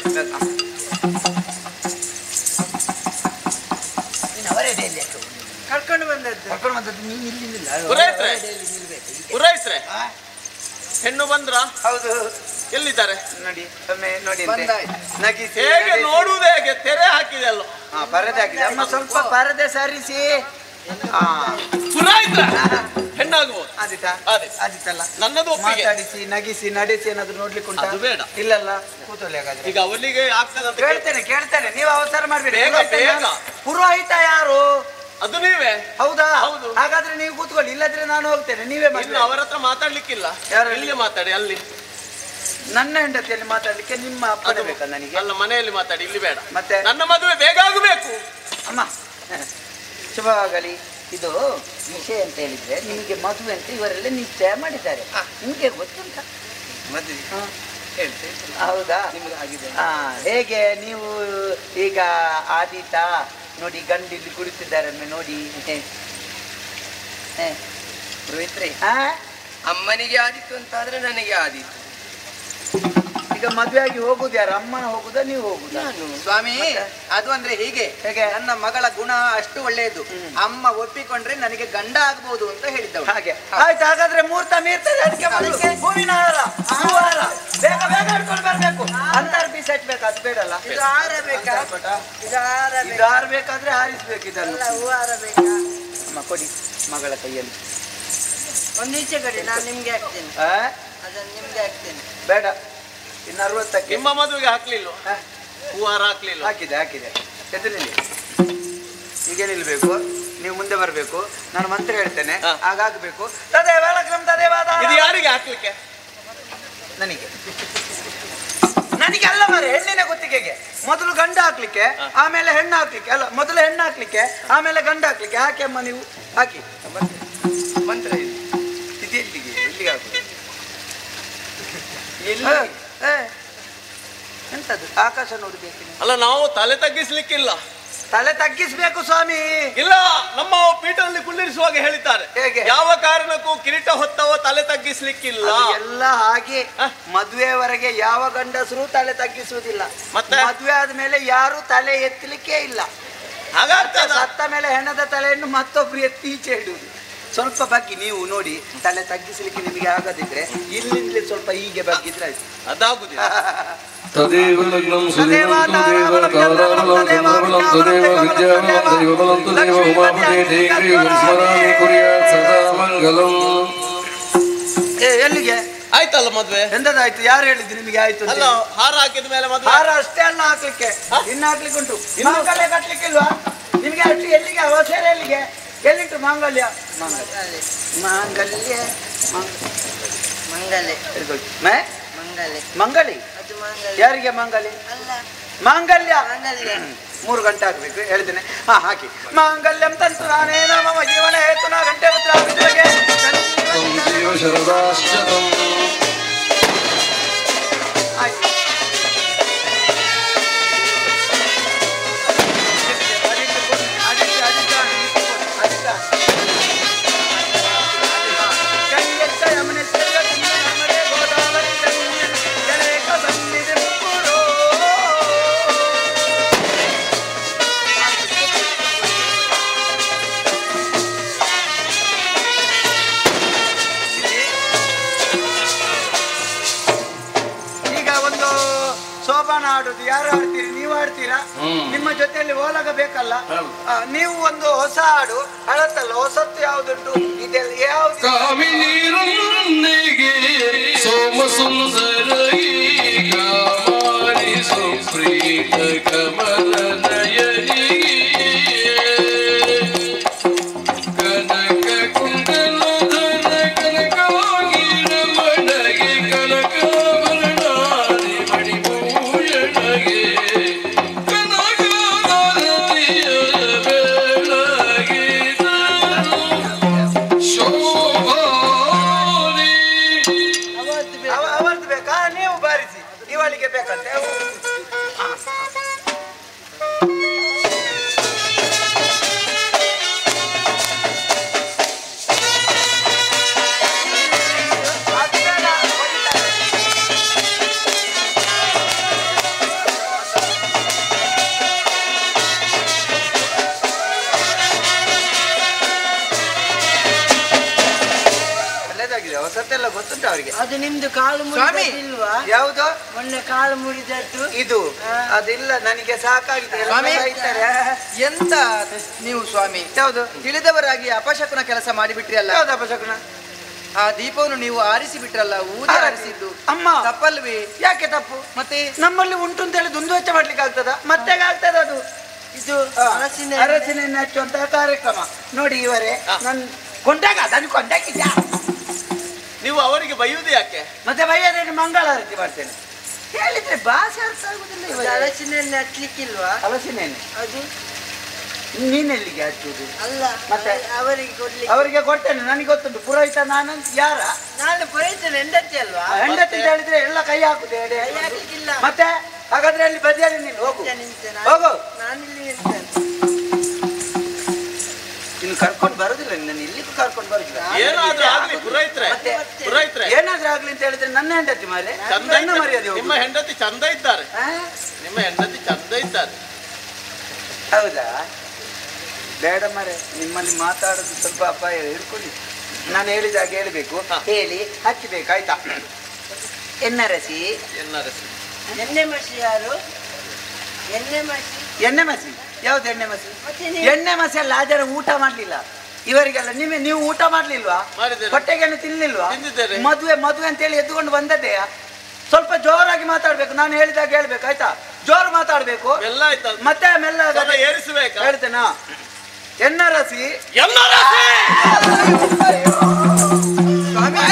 ನೀನು ಅವರೇ ಡೈಲಿ ಯಾಕೆ? ಕರ್ಕೊಂಡು ಬಂದದ್ದು ಕರ್ಕೊಂಡು ಬಂದದ್ದು ನೀನು ಇಲ್ಲಿ ನಿಲ್ಲ. ಪುರೋಹಿತ್ರೆ? ಅವರೇ daily ನಿಲ್ಬೇಕು. ಈಗ. ಪುರೈಸ್ರೆ ಆ? ಹೆಣ್ಣು ಬಂದ್ರ ಹೌದು ಎಲ್ಲಿದ್ದಾರೆ ನೋಡಿ ಒಮ್ಮೆ ನೋಡಿ ಅಂತೆ. ಬಂದಾಯ್ತು. ನಗಿಸಿ ಹೇಗೆ ನಗಿಸಿ. ನೋಡುವುದು ಹೇಗೆ ತೆರೆ ಹಾಕಿದೆ ಅಲ್ಲ ಹಾ, ಪರದೆ ಹಾಕಿದೆ ಅಮ್ಮ ಸ್ವಲ್ಪ ಪರದೆ ಸರಿಸಿ ಹಾ ಪುರಾಯಿತ್ರ ಹೆಣ್ಣಾಗುವುದು ಆದಿತಾ ಅದೇ. ಆದಿತ್ತಲ್ಲ ನನ್ನದು ಒಪ್ಪಿಗೆ ಮಾತಾಡಿಸಿ ನಗಿಸಿ ನಡೆಸಿ ಏನಾದ್ರು ನೋಡ್ಲಿಕ್ಕೆ ಉಂಟಾ ಅದು ಬೇಡ. ಇಲ್ಲಲ್ಲ ಕೂತಲ್ಲಿ ಹಾಗಾದ್ರೆ ಈಗ ಅವನಿಗೆ ಆಗ್ತದಂತ ಕೇಳ್ತೇನೆ ಕೇಳ್ತೇನೆ ಕೇಳ್ತೇನೆ ನೀವು ಅವಸರ ಮಾಡ್ಬೇಡಿ ಬೇಗ, ಪುರೋಹಿತ ಬೇಗ. ಯಾರು? ಪುರೋಹಿತ ಯಾರು ಅದು ನೀವೇ ಹೌದಾ ಹೌದು. ಹಾಗಾದ್ರೆ ನೀವು ಕೂತ್ಕೊಳ್ಳಿ ಇಲ್ಲದ್ರೆ ನಾನು ಹೋಗ್ತೇನೆ ನೀವೇ ಇನ್ನು ಮಾಡಿ ಅವರ ಹತ್ರ ಮಾತಾಡ್ಲಿಕ್ಕಿಲ್ಲ ಯಾರು? ಇಲ್ಲಿ ಮಾತಾಡಿ ಅಲ್ಲಿ ನನ್ನ ಹೆಂಡತಿಯಲ್ಲಿ ಮಾತಾಡ್ಲಿಕ್ಕೆ ನಿಮ್ಮ ಅಪ್ಪಣೆ ಅದು ಬೇಕಾ ನನಗೆ ಅಲ್ಲ ಮನೆಯಲ್ಲಿ ಮಾತಾಡಿ ಇಲ್ಲಿ ಬೇಡ ಮತ್ತೆ ನನ್ನ ಮದುವೆ ಬೇಗ ಆಗಬೇಕು ಅಮ್ಮ ಶುಭವಾಗಲಿ ಇದು ವಿಷಯ ಅಂತ ಹೇಳಿದ್ರೆ ನಿಮಗೆ ಮದುವೆ ಅಂತ ಇವರೆಲ್ಲ ನಿಶ್ಚಯ ಮಾಡಿದ್ದಾರೆ ನಿಮಗೆ ಗೊತ್ತುಂಟ ಮದುವೆ ಹ. ಹೇಳ್ತೇನೆ ಹೌದಾ ನಿಮ್ಗೆ ಆಗಿದೆ ಹಾ ಹೇಗೆ ನೀವು ಈಗ ಆದೀತಾ ನೋಡಿ ಗಂಡು ಇಲ್ಲಿ ಕುಳಿತಿದ್ದಾರೆ ಒಮ್ಮೆ ನೋಡಿ ಹೇ. ಹೇ. ಪುರೋಹಿತ್ರೆ ಆ? ಅಮ್ಮನಿಗೆ ಆದಿತ್ತು ಅಂತ ಆದ್ರೆ ನನಗೆ ಆದಿತ್ತು ಈಗ ಮದುವೆ ಆಗಿ ಹೋಗುದು ಯಾರು ಅಮ್ಮನ ಹೋಗುದಾ ನೀವು ಹೋಗುದಾ ಸ್ವಾಮಿ ಮತ್ತೆ? ಅದು ಅಂದ್ರೆ ಹೀಗೆ ಹೇಗೆ? ನನ್ನ ಮಗಳ ಗುಣ ಅಷ್ಟು ಒಳ್ಳೆಯದು ಹ್ಮ್. ಅಮ್ಮ ಒಪ್ಪಿಕೊಂಡ್ರೆ ನನಗೆ ಗಂಡ ಆಗ್ಬಹುದು ಅಂತ ಹೇಳಿದ್ದವು ಹಾಗೆ ಆಯ್ತು ಹಾಗಾದ್ರೆ ಮುಹೂರ್ತ ಮೀರ್ತದೆ ಅದಕ್ಕೆ ಮೊದಲು ಹೂವಿನ ಹಾರ ಹೂ ಹಾರ ಬೇಗ ಬೇಗ ಹಿಡ್ಕೊಂಡು ಬರ್ಬೇಕು ಅಂತಾರ್ ಬೀಸ್ ಹಚ್ಬೇಕು ಅದು ಬೇಡಲ್ಲ ಇದು ಆರಬೇಕಾ ಅಂತಾರ್ ಕೊಟ್ಟ? ಇದು ಆರಬೇಕು ಇದು ಹಾರಬೇಕಾದ್ರೆ ಹಾರಿಸ್ಬೇಕು ಇದನ್ನು ಅಲ್ಲ ಹೂ ಆರಬೇಕಾ ಅಮ್ಮ ಕೊಡಿ ಮಗಳ ಕೈಯಲ್ಲಿ ಒಂದು ಈಚೆ ಕಡೆ ನಾನು ನಿಮ್ಗೆ ಹಾಕ್ತೇನೆ ಆ? ಅದನ್ನು ನಿಮ್ಗೆ ಹಾಕ್ತೇನೆ ಬೇಡ ಇನ್ನು ಅರವತ್ತಕ್ಕೆ ನಿಮ್ಮ ಮದುವೆಗೆ ಹಾಕ್ಲಿಲ್ಲ ಆ? ಹೂವಾರ ಹಾಕ್ಲಿಲ್ಲ ಹಾಕಿದೆ ಹಾಕಿದೆ ಎದುರು ನಿಲ್ಲಿ ಹೀಗೆ ನಿಲ್ಬೇಕು ನೀವು ಮುಂದೆ ಬರಬೇಕು ನಾನು ಮಂತ್ರ ಹೇಳ್ತೇನೆ ಹಾ. ಹಾಗಾಗಬೇಕು ತದೇವ ಲಗ್ನಂ ತದೇವಾದ ಇದು ಯಾರಿಗೆ ಹಾಕ್ಲಿಕ್ಕೆ ನನಗೆ ನನಗೆ ಅಲ್ಲ ಮಾರೆ ಹೆಣ್ಣಿನ ಗುತ್ತಿಗೆಗೆ ಮೊದಲು ಗಂಡ ಹಾಕ್ಲಿಕ್ಕೆ ಆಮೇಲೆ ಹೆಣ್ಣು ಹಾಕ್ಲಿಕ್ಕೆ ಅಲ್ಲ ಮೊದಲು ಹೆಣ್ಣು ಹಾಕ್ಲಿಕ್ಕೆ ಆಮೇಲೆ ಗಂಡ ಹಾಕ್ಲಿಕ್ಕೆ ಹಾಕಿ ಅಮ್ಮ ನೀವು ಹಾಕಿ ಮಂತ್ರ ಇದು ಇದು ಎಲ್ಲಿಗೆ ಎಲ್ಲಿಗೆ ಹಾಕುದು ಎಲ್ಲಿ ಏ, ಎಂತದು ಆಕಾಶ ನೋಡ್ಬೇಕು ನೀವು. ಅಲ್ಲ ನಾವು ತಲೆ ತಗ್ಗಿಸ್ಲಿಕ್ಕಿಲ್ಲ ತಲೆ ತಗ್ಗಿಸ್ಬೇಕು ಸ್ವಾಮಿ ಇಲ್ಲ ನಮ್ಮ ಪೀಠದಲ್ಲಿ ಕುಳ್ಳಿರಿಸುವಾಗ ಹೇಳಿದ್ದಾರೆ ಹೇಗೆ? ಯಾವ ಕಾರಣಕ್ಕೂ ಕಿರೀಟ ಹೊತ್ತವ ತಲೆ ತಗ್ಗಿಸ್ಲಿಕ್ಕಿಲ್ಲ ಅದು ಎಲ್ಲ ಹಾಗೆ ಹ? ಮದುವೆವರೆಗೆ ಯಾವ ಗಂಡಸರು ತಲೆ ತಗ್ಗಿಸುವುದಿಲ್ಲ ಮತ್ತೆ? ಮದುವೆ ಆದ್ಮೇಲೆ ಯಾರು ತಲೆ ಎತ್ತಲಿಕ್ಕೆ ಇಲ್ಲ ಹಾಗಾಗ್ತದ ಸತ್ತ ಮೇಲೆ ಹೆಣ್ಣದ ತಲೆಯನ್ನು ಮತ್ತೊಬ್ರು ಎತ್ತಿ ಈಚೆ ಇಡುವುದು ಸ್ವಲ್ಪ ಬಗ್ಗಿ ನೀವು ನೋಡಿ ತಲೆ ತಗ್ಗಿಸಲಿಕ್ಕೆ ನಿಮಗೆ ಆಗದಿದ್ರೆ ಇಲ್ಲಿಂದಲೇ ಸ್ವಲ್ಪ ಹೀಗೆ ಬಗ್ಗಿದ್ರೆ ಆಯ್ತು ಅದಾಗುದಿಲ್ಲ ತದೇವ ಲಗ್ನಂ ಸುದೇವ ತದೇವ ಕಾಲಾಬಲಂ ಚಂದ್ರಬಲಂ ತದೇವ ವಿದ್ಯಾಬಲಂ ದೈವಬಲಂ ತದೇವ ಉಮಾಪತಿ ದೇವಿ ಸ್ಮರಾಮಿ ಕುರ್ಯಾತ್ ಸದಾ ಮಂಗಲಂ ಏ, ಎಲ್ಲಿಗೆ ಆಯ್ತಲ್ಲ ಮದ್ವೆ ಎಂತದಾಯ್ತು ಯಾರು ಹೇಳಿದ್ರು ನಿಮಗೆ ಆಯ್ತು ಅಂತ ಅಲ್ಲ ಹಾರ ಹಾಕಿದ ಮೇಲೆ ಮದ್ವೆ ಹಾರ ಅಷ್ಟೇ ಅಲ್ಲ ಹಾಕ್ಲಿಕ್ಕೆ ಇನ್ನು ಹಾಕ್ಲಿಕ್ಕೆ ಉಂಟು ಮಾಂಗಲ್ಯ ಕಟ್ಲಿಕ್ಕೆ ಇಲ್ವಾ ನಿಮಗೆ ಅಷ್ಟು ಎಲ್ಲಿಗೆ ಅವಸರ ಎಲ್ಲಿಗೆ ಎಲ್ಲಿಂಟು ಮಾಂಗಲ್ಯ ಮಾಂಗಲ್ಯ ಮಾಂಗಲ್ಯ ಮಾಂಗ- ಮಂಗಲೆ ಹಿಡ್ಕೊಳ್ಳಿ. ಮೇ ಮಂಗಲೆ ಮಂಗಲಿ ಅದು ಮಂಗಲೆ ಯಾರಿಗೆ ಮಂಗಲಿ ಅಲ್ಲ ಮಾಂಗಲ್ಯ ಮಂಗಲ್ಯ ಮೂರು ಗಂಟೆ ಹಾಕ್ಬೇಕು ಹೇಳ್ತೇನೆ ಹಾ ಹಾಕಿ ಮಾಂಗಲ್ಯಂ ತಂತು ನಾನೇನ ಮಮ ಜೀವನ ಹೇತುನ ಗಂಟೆ ಉತ್ತರ ಬಿದ್ದುವಗೆ ತ್ವಂ ಜೀವ ಶರದಾಶ್ಚತಂ ಆಯ್ತು ಗಂಗೆತ್ತ ಯಮುನೆ ಸೇರ ಕುಂಭ ನರ್ಮದೆ ಗೋದಾವರಿ ಜಗನ್ಯ ಜಲೇಕ ಸನ್ನಿಧಿ ಮುಕ್ಕುರೋ. ಈಗ ಒಂದು ಸೋಪಾನ ಆಡುದು ಯಾರು ಆಡ್ತೀರಿ ನೀವು ಆಡ್ತೀರಾ ಹ್ಮ್. ನಿಮ್ಮ ಜೊತೆಯಲ್ಲಿ ಓಲಗ ಬೇಕಲ್ಲ ಹೌದು. ಆ, ನೀವು ಒಂದು ಹೊಸ ಹಾಡು ಹಳತ್ತಲ್ಲ ಹೊಸತ್ತು ಯಾವುದುಂಟು ಇದೆಲ್ಲ ಯಾವ್ದು ಕಾಮಿನೀರೊಂದಿಗೆ ಸೋಮ ಸುಂದರಗಿ ಕಾಮಾರಿ ಸುಪ್ರೀತ ಕಮಲ ನಯನಿಗೆ ಕನಕ ಕುಂಡಲಧರ ಕನಕವಾಗಿ ರಮಣಗೆ ಕನಕಾಭರಣಾದಿ ಮಣಿಭೂಷಣಗೆ ಕನಕಾರತಿಯ ಬೆಳಗಿದ ಶೋಭಾನಿ ಅವತ್ತು ಬೇಕು ಅವ- ಅವರದ್ದು ಬೇಕಾ ನೀವು ಬಾರಿಸಿ ಇವಳಿಗೆ ಬೇಕಂತೆ ಅವು. ಅದು ಬೇಡ, ಹೊಡಿತಾರೆ. ಒಳ್ಳೇದಾಗಿದೆ ಹೊಸತ್ತೆಲ್ಲ ಗೊತ್ತುಂಟು ಅವರಿಗೆ ಅದು ನಿಮ್ದು ಕಾಲು ಸ್ವಾಮಿ. ಮುರಿದಿಲ್ವಾ ಯಾವುದು ಮೊನ್ನೆ ಕಾಲು ಮುರಿದದ್ದು ಇದು ಹಾ. ಅದಿಲ್ಲ ನನಗೆ ಸಾಕಾಗಿದೆ ಎಲ್ಲ ಸ್ವಾಮಿ. ಬೈತಾರೆ. ಎಂತ ನೀವು ಸ್ವಾಮಿ ಯಾವುದು ತಿಳಿದವರಾಗಿ ಅಪಶಕುನ ಕೆಲಸ ಮಾಡಿಬಿಟ್ರಿ ಅಲ್ಲ ಯಾವ್ದು ಅಪಶಕುನ ಆ ದೀಪವನ್ನು ನೀವು ಆರಿಸಿ ಬಿಟ್ರಲ್ಲ ಊದಿ ಆರಿಸಿ. ಆರಿಸಿದ್ದು ಅಮ್ಮ ತಪ್ಪಲ್ವೇ ಯಾಕೆ ತಪ್ಪು ಮತ್ತೆ ನಮ್ಮಲ್ಲಿ ಉಂಟು ಅಂತ ಹೇಳಿ ದುಂದು ವೆಚ್ಚ ಮಾಡ್ಲಿಕ್ಕೆ ಆಗ್ತದ ಮತ್ತೆ ಆಗ್ತದ ಅದು ಇದು ಆ, ಹಲಸಿನ ಅರಸಿನ ಎಣ್ಣೆ ಹಚ್ಚುವಂತಹ ಕಾರ್ಯಕ್ರಮ ನೋಡಿ ಇವರೇ ನನ್ ಕೊಂಡಾಗ ಅದನ್ನು ಕೊಂಡಾಕಿದ್ಯಾ ನೀವು ಅವರಿಗೆ ಬೈಯುವುದು ಯಾಕೆ ಮತ್ತೆ ಬೈಯದೇನು ಮಂಗಳಾರತಿ ಮಾಡ್ತೇನೆ ಹೇಳಿದ್ರೆ ಭಾಷೆ ಅರ್ಥ ಆಗುದಿಲ್ಲ ಅದು ಇವರಿಗೆ. ಹಲಸಿನ ಹಣ್ಣು ಹಚ್ಲಿಕ್ಕಿಲ್ವಾ ಹಲಸಿನ ಎಣ್ಣೆ ಅದು ನೀನೆಲ್ಲಿಗೆ ಹಚ್ಚುದು ಅಲ್ಲ ಮತ್ತೆ? ಅವರಿಗೆ ಕೊಡ್ಲಿಕ್ಕೆ ಅವರಿಗೆ ಕೊಟ್ಟೇನೆ ನನಗೆ ಗೊತ್ತುಂಟು ಪುರೋಹಿತ ನಾನು ಯಾರ ನಾನು ಪೊಲೀಸನ ಹೆಂಡತಿ ಅಲ್ವಾ ಹೆಂಡತಿ ಅಂತ ಹೇಳಿದ್ರೆ ಎಲ್ಲ ಕೈ ಹಾಕುದು ಎಡೆ ಕೈ ಹಾಕ್ಲಿಕ್ಕಿಲ್ಲ. ಮತ್ತೆ ಹಾಗಾದ್ರೆ ಅಲ್ಲಿ ಬದಿಯಲ್ಲಿ ನೀನು ಹೋಗು ನಿಂತೆ, ನಿಂತೆ, ನಾನು- ಹೋಗು ನಾನಿಲ್ಲಿ ನಿಂತೇನೆ. ಇನ್ನು ಕರ್ಕೊಂಡು ಬರುದಿಲ್ಲ ನಾನು ಇಲ್ಲಿಗೂ ಕರ್ಕೊಂಡು ಬರುದಿಲ್ಲ ಏನಾದ್ರೂ ಆಗ್ಲಿ ಪುರೋಹಿತ್ರೆ ಮತ್ತೆ? ಪುರೋಹಿತ್ರೆ ಏನಾದ್ರೂ ಆಗ್ಲಿ ಅಂತ ಹೇಳಿದ್ರೆ ನನ್ನ ಹೆಂಡತಿ ಮಾಲೆ ಚಂದ ನನ್ನ ಇದ್ದ- ಮರ್ಯಾದೆ ಹೋಗು. ನಿಮ್ಮ ಹೆಂಡತಿ ಚಂದ ಇದ್ದಾರೆ ಆ? ನಿಮ್ಮ ಹೆಂಡತಿ ಚಂದ ಇದ್ದಾರೆ ಹೌದಾ ಬೇಡ ಮರೆ ನಿಮ್ಮಲ್ಲಿ ಮಾತಾಡೋದು ಸ್ವಲ್ಪ ಅಪಾಯ ಹಿಡ್ಕೊಳ್ಳಿ ನಾನು ಹೇಳಿದಾಗ ಹೇಳಬೇಕು ಹಾ. ಹೇಳಿ ಹಚ್ಚಬೇಕು ಆಯ್ತಾ ಎಣ್ಣರಸಿ ಎನ್ನರಸಿ ಎಣ್ಣೆ ಮಸಿ ಯಾರು ಎಣ್ಣೆ ಮಸಿ ಎಣ್ಣೆ ಮಸಿ ಯಾವ್ದು ಎಣ್ಣೆ ಮಸಿ ಮತ್ತೆ ನೀವು ಎಣ್ಣೆ ಮಸಿ ಅಲ್ಲ ಆ ಜನ ಊಟ ಮಾಡ್ಲಿಲ್ಲ ಇವರಿಗೆಲ್ಲ ನಿಮಗೆ ನೀವು ಊಟ ಮಾಡ್ಲಿಲ್ವಾ ಮಾಡಿದ್ದೇನೆ. ಹೊಟ್ಟೆಗೆ ತಿನ್ಲಿಲ್ವಾ ತಿಂದಿದ್ದೇನೆ. ಮದುವೆ ಮದುವೆ ಅಂತೇಳಿ ಎದ್ದುಕೊಂಡು ಬಂದದ್ದೆಯಾ ಸ್ವಲ್ಪ ಜೋರಾಗಿ ಮಾತಾಡ್ಬೇಕು ನಾನು ಹೇಳಿದಾಗ ಹೇಳ್ಬೇಕು ಆಯ್ತಾ ಜೋರು ಮಾತಾಡ್ಬೇಕು ಎಲ್ಲ ಆಯ್ತಾ ಮತ್ತೆ ಮೆಲ್ಲ ಸ್ವಲ್ಪ ಏರಿಸಬೇಕಾ ಹೇಳ್ತೇನಾ ಎನ್ನರಸಿ ಎನ್ನರಸಿ ಸ್ವಾಮಿ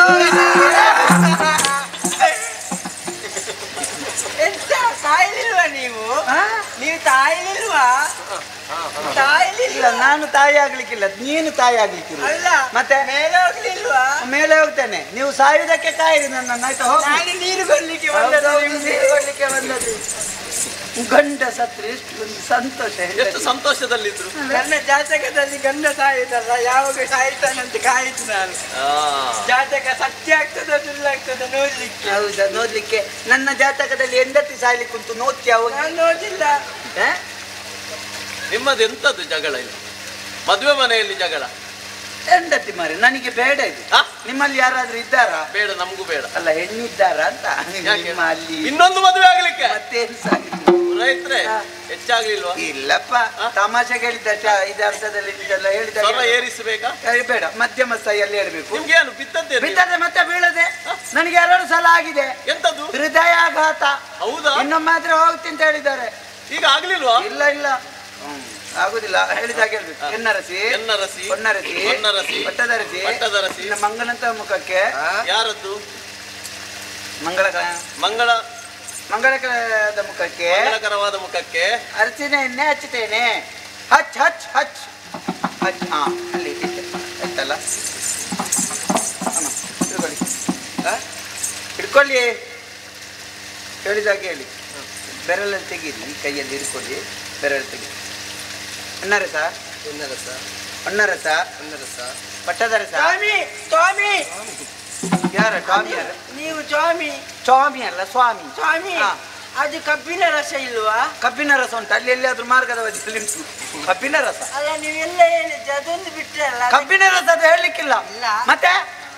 ಎಂತ ಸಾಯ್ಲಿಲ್ವಾ ನೀವು ಆ? ನೀವು ತಾಯ್ಲಿಲ್ವಾ ತಾಯ್ಲಿಲ್ಲ ಇಲ್ಲ ನಾನು ತಾಯಿ ಆಗ್ಲಿಕ್ಕಿಲ್ಲ ನೀನು ತಾಯಿ ಆಗ್ಲಿಕ್ಕಿಲ್ಲ ಅಲ್ಲ ಮತ್ತೆ ಮೇಲೆ ಹೋಗ್ಲಿಲ್ವಾ ಮೇಲೆ ಹೋಗ್ತೇನೆ ನೀವು ಸಾಯುವುದಕ್ಕೆ ಕಾಯಿರಿ ನನ್ನ ಆಯ್ತಾ ಹೋಗಿ ನಾನು ನೀರು ಕೊಡ್ಲಿಕ್ಕೆ ಬಂದದ್ದು ನಿಮ್ಗೆ. ಕೊಡ್ಲಿಕ್ಕೆ ಬಂದದ್ದು ಗಂಡ ಸತ್ರೆ ಎಷ್ಟು ಒಂದು ಸಂತೋಷ ಎಷ್ಟು ಹೆಂಡತಿ. ಸಂತೋಷದಲ್ಲಿದ್ರು ನನ್ನ ಜಾತಕದಲ್ಲಿ ಗಂಡ ಸಾಯುದಲ್ಲ ಯಾವಾಗ ಸಾಯ್ತಾನಂತ ಕಾಯಿತು ನಾನು ಆ, ಜಾತಕ ಸತ್ಯ ಆಗ್ತದ ಸುಳ್ಳು ಆಗ್ತದ ನೋಡ್ಲಿಕ್ಕೆ ಹೌದಾ ನೋಡ್ಲಿಕ್ಕೆ ನನ್ನ ಜಾತಕದಲ್ಲಿ ಹೆಂಡತಿ ಸಾಯ್ಲಿಕ್ಕೆ ಉಂಟು ನೋಡ್ತೀಯ ಹೋಗಿ ನಾನು ನೋಡಿಲ್ಲ ಆ? ನಿಮ್ಮದು ಎಂತದ್ದು ಜಗಳ ಇಲ್ಲ ಮದುವೆ ಮನೆಯಲ್ಲಿ ಜಗಳ ಹೆಂಡತಿ ಮಾರೆ ನನಗೆ ಬೇಡ ಇದು ಆ? ನಿಮ್ಮಲ್ಲಿ ಯಾರಾದ್ರೂ ಇದ್ದಾರಾ ಬೇಡ ನಮಗೂ ಬೇಡ ಅಲ್ಲ ಹೆಣ್ಣಿದ್ದಾರಾ ಅಂತ ಯಾಕೆ? ನಿಮ್ಮ ಅಲ್ಲಿ ಇನ್ನೊಂದು ಮದುವೆ ಆಗ್ಲಿಕ್ಕೆ ಮತ್ತೇನು ಸಹ ಪುರೋಹಿತ್ರೆ ಹಾ. ಹೆಚ್ಚಾಗ್ಲಿಲ್ವಾ ಇಲ್ಲಪ್ಪ ಆ? ತಮಾಷೆಗೆ ಹೇಳಿದ್ದ ಚ- ಇದು ಅರ್ಥದಲ್ಲಿ ಇದೆಲ್ಲ ಹೇಳಿದ ಸ್ವರ ಏರಿಸಬೇಕಾ ಬೇಡ ಮಧ್ಯಮ ಸ್ಥಾಯಿಯಲ್ಲಿ ಹೇಳ್ಬೇಕು ನಿಮ್ಗೆ ಏನು ಬಿದ್ದದ್ದೇ ಬಿದ್ದದೆ ಮತ್ತೆ ಬೀಳದೆ ನನಗೆ ಎರಡು ಸಲ ಆಗಿದೆ ಎಂತದ್ದು ಹೃದಯಾಘಾತ ಹೌದಾ ಇನ್ನೊಮ್ಮೆ ಮಾತ್ರ ಹೋಗ್ತಿ ಅಂತ ಹೇಳಿದ್ದಾರೆ ಈಗ ಆಗ್ಲಿಲ್ವಾ ಇಲ್ಲ ಇಲ್ಲ ಹ್ಮ್. ಆಗುದಿಲ್ಲ ಹೇಳಿದಾಗ ಹೇಳ್ಬೇಕು ಹಾ. ಎನ್ನರಸಿ ಎನ್ನರಸಿ ಹೊನ್ನರಸಿ ಹೊನ್ನರಸಿ ಪಟ್ಟದರಸಿ ಪಟ್ಟದರಸಿ ಇನ್ನು ಮಂಗನಂತ ಮುಖಕ್ಕೆ ಯಾರದ್ದು ಮಂಗಳ ಮಂಗಳ ಮಂಗಳಕರದ ಮುಖಕ್ಕೆ ಮಂಗಳಕರವಾದ ಮುಖಕ್ಕೆ ಅರಸಿನ ಎಣ್ಣೆ ಹಚ್ಚುತ್ತೇನೆ ಹಚ್ ಹಚ್ ಹಚ್ ಹಚ್ ಹಾ ಅಲ್ಲಿ ಇಟ್ಟೆ. ಆಯ್ತಲ್ಲ ಅಮ್ಮ ಹಿಡ್ಕೊಳ್ಳಿ ಆ? ಹಿಡ್ಕೊಳ್ಳಿ ಹೇಳಿದಾಗ ಹೇಳಿ ಬೆರಳಲ್ಲಿ ತೆಗೀರಿ ಈ ಕೈಯಲ್ಲಿ ಹಿಡ್ಕೊಳ್ಳಿ ಬೆರಳು ತೆಗೀರಿ ಅಣ್ಣರಸ ಎನ್ನರಸ ಅಣ್ಣರಸ ಎನ್ನರಸ ಪಟ್ಟದರಸ ಸ್ವಾಮಿ ಸ್ವಾಮಿ ಯಾರ ಟಾಮಿ ಯಾರ ನೀವು ಸ್ವಾಮಿ ಸ್ವಾಮಿ ಅಲ್ಲ ಸ್ವಾಮಿ ಸ್ವಾಮಿ ಹಾ. ಅದು ಕಬ್ಬಿನ ರಸ ಇಲ್ವಾ ಕಬ್ಬಿನ ರಸ ಉಂಟು ಅಲ್ಲಿ ಎಲ್ಲಿಯಾದ್ರೂ ಮಾರ್ಗದ ಬದಿಯಲ್ಲಿ ಉಂಟು ಕಬ್ಬಿನ ರಸ ಅಲ್ಲ ನೀವೆಲ್ಲ ಹೇಳಿದ್ದು ಅದೊಂದು ಬಿಟ್ರಲ್ಲ ಕಬ್ಬಿನ ರಸ ಅದು ಹೇಳಲಿಕ್ಕಿಲ್ಲ ಇಲ್ಲ. ಮತ್ತೆ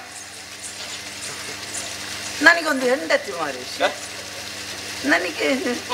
ನನಗೊಂದು ಹೆಂಡತಿ ಮಾರಿ ನನಗೆ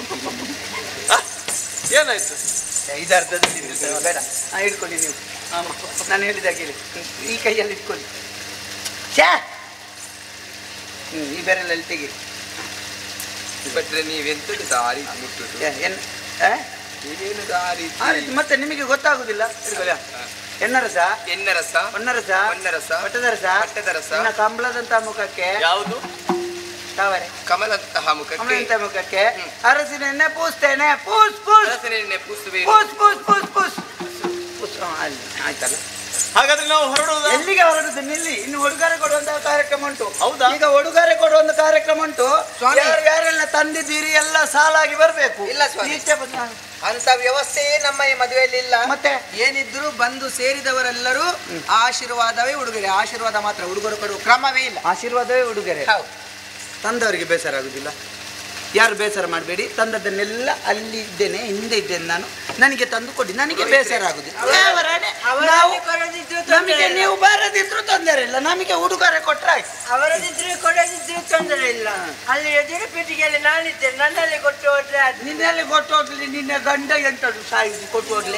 ಏನಾಯ್ತು ಐದಾರ್ಧದಲ್ಲಿ ನಿಲ್ತೇವೆ, ಬೇಡ ಹಾ, ಹಿಡ್ಕೊಳ್ಳಿ ನೀವು ಆಮ, ನಾನು ಹೇಳಿದಾಗ ಹೇಳಿ ಈ ಕೈಯಲ್ಲಿ ಇಟ್ಕೊಳ್ಳಿ ಛೇ ಹ್ಮ್, ಈ ಬೆರಳಲ್ಲಿ ತೆಗೀರಿ ಭಟ್ರೆ ನೀವೆಂತದ್ದು ದಾರಿ ಮುಟ್ಟುದು ಏ, ಎನ್ ಆ? ನೀವೇನು ದಾರಿ ಆ ರೀತಿ ಮತ್ತೆ ನಿಮಗೆ ಗೊತ್ತಾಗುದಿಲ್ಲ ಹಿಡ್ಕೊಳ್ಳಿ ಎನ್ನರಸ ಎನ್ನರಸ ಹೊನ್ನರಸ ಹೊನ್ನರಸ ಪಟ್ಟದರಸ ಪಟ್ಟದರಸ ಇನ್ನ ಕಂಬಳದಂತ ಮುಖಕ್ಕೆ ಯಾವುದು ತಾವರೆ ಕಮಲಂತಹ ಮುಖಕ್ಕೆ ಕಂಬಳದಂತ ಮುಖಕ್ಕೆ ಅರಸಿನ ಎಣ್ಣೆ ಪೂಸ್ತೇನೆ ಪೂಸ್ ಪೂಸ್ ಅರಸನೆಣ್ಣೆ ಪೂಸುವೆ ಪೂಸ್ ಪೂಸ್ ಪೂಸ್ ಪೂಸ್ ಪೂಸ್ ಹಾ, ಅಲ್ಲಿ ಆಯ್ತಲ್ಲ ಹಾಗಾದ್ರೆ ನಾವು ಹೊರಡುವುದಾ ಎಲ್ಲಿಗೆ ಹೊರಡುದು ನಿಲ್ಲಿ ಇನ್ನು ಉಡುಗೊರೆ ಕೊಡುವಂತಹ ಕಾರ್ಯಕ್ರಮ ಉಂಟು ಹೌದಾ? ಈಗ ಉಡುಗೊರೆ ಕೊಡುವಂತ ಕಾರ್ಯಕ್ರಮ ಉಂಟು ಸ್ವಾಮಿ. ಯಾರು ಯಾರೆಲ್ಲ ತಂದಿದ್ದೀರಿ ಎಲ್ಲ ಸಾಲಾಗಿ ಬರ್ಬೇಕು ಇಲ್ಲ ಸ್ವಾಮಿ. ಈಚೆ ಬಂದು- ಅಂತ ವ್ಯವಸ್ಥೆಯೇ ನಮ್ಮ ಈ ಮದುವೆಯಲ್ಲಿ ಇಲ್ಲ ಮತ್ತೆ ಏನಿದ್ರು ಬಂದು ಸೇರಿದವರೆಲ್ಲರೂ ಆಶೀರ್ವಾದವೇ ಉಡುಗೊರೆ ಆಶೀರ್ವಾದ ಮಾತ್ರ ಉಡುಗೊರೆ ಕೊಡುವ ಕ್ರಮವೇ ಇಲ್ಲ ಆಶೀರ್ವಾದವೇ ಉಡುಗೊರೆ ಹೌದು ತಂದವರಿಗೆ ಬೇಸರ ಆಗುದಿಲ್ಲ ಯಾರು ಬೇಸರ ಮಾಡಬೇಡಿ ತಂದದ್ದನ್ನೆಲ್ಲ ಅಲ್ಲಿ ಇದ್ದೇನೆ ಹಿಂದೆ ಇದ್ದೇನೆ ನಾನು ನನಗೆ ತಂದು ಕೊಡಿ ನನಗೆ ಬೇಸರ ಆಗುದಿಲ್ಲ ದೇವರೇ, ಅವರಲ್ಲಿ ನಾವು- ಕೊಡದಿದ್ರು ತೊಂದ್ರೆ ನಮಗೆ ಇಲ್ಲ. ನೀವು ಬಾರದಿದ್ರು ತೊಂದರೆ ಇಲ್ಲ ನಮಗೆ ಉಡುಗೊರೆ ಕೊಟ್ರೆ ಆಯ್ತು ಅವರದಿದ್ರೆ ಕೊಡದಿದ್ರೆ ತೊಂದರೆ ಇಲ್ಲ ಅಲ್ಲಿ ಎದುರು ಪೆಟ್ಟಿಗೆಯಲ್ಲಿ ನಾನಿದ್ದೇನೆ ನನ್ನಲ್ಲಿ ಕೊಟ್ಟು ಹೋದ್ರೆ ಅದು ನಿನ್ನೆಲ್ಲಿ ಕೊಟ್ಟು ಹೋಗ್ಲಿ ನಿನ್ನ ಗಂಡ ಎಂತದು ಸಾಯಿಸಿ ಕೊಟ್ಟು ಹೋಗ್ಲಿ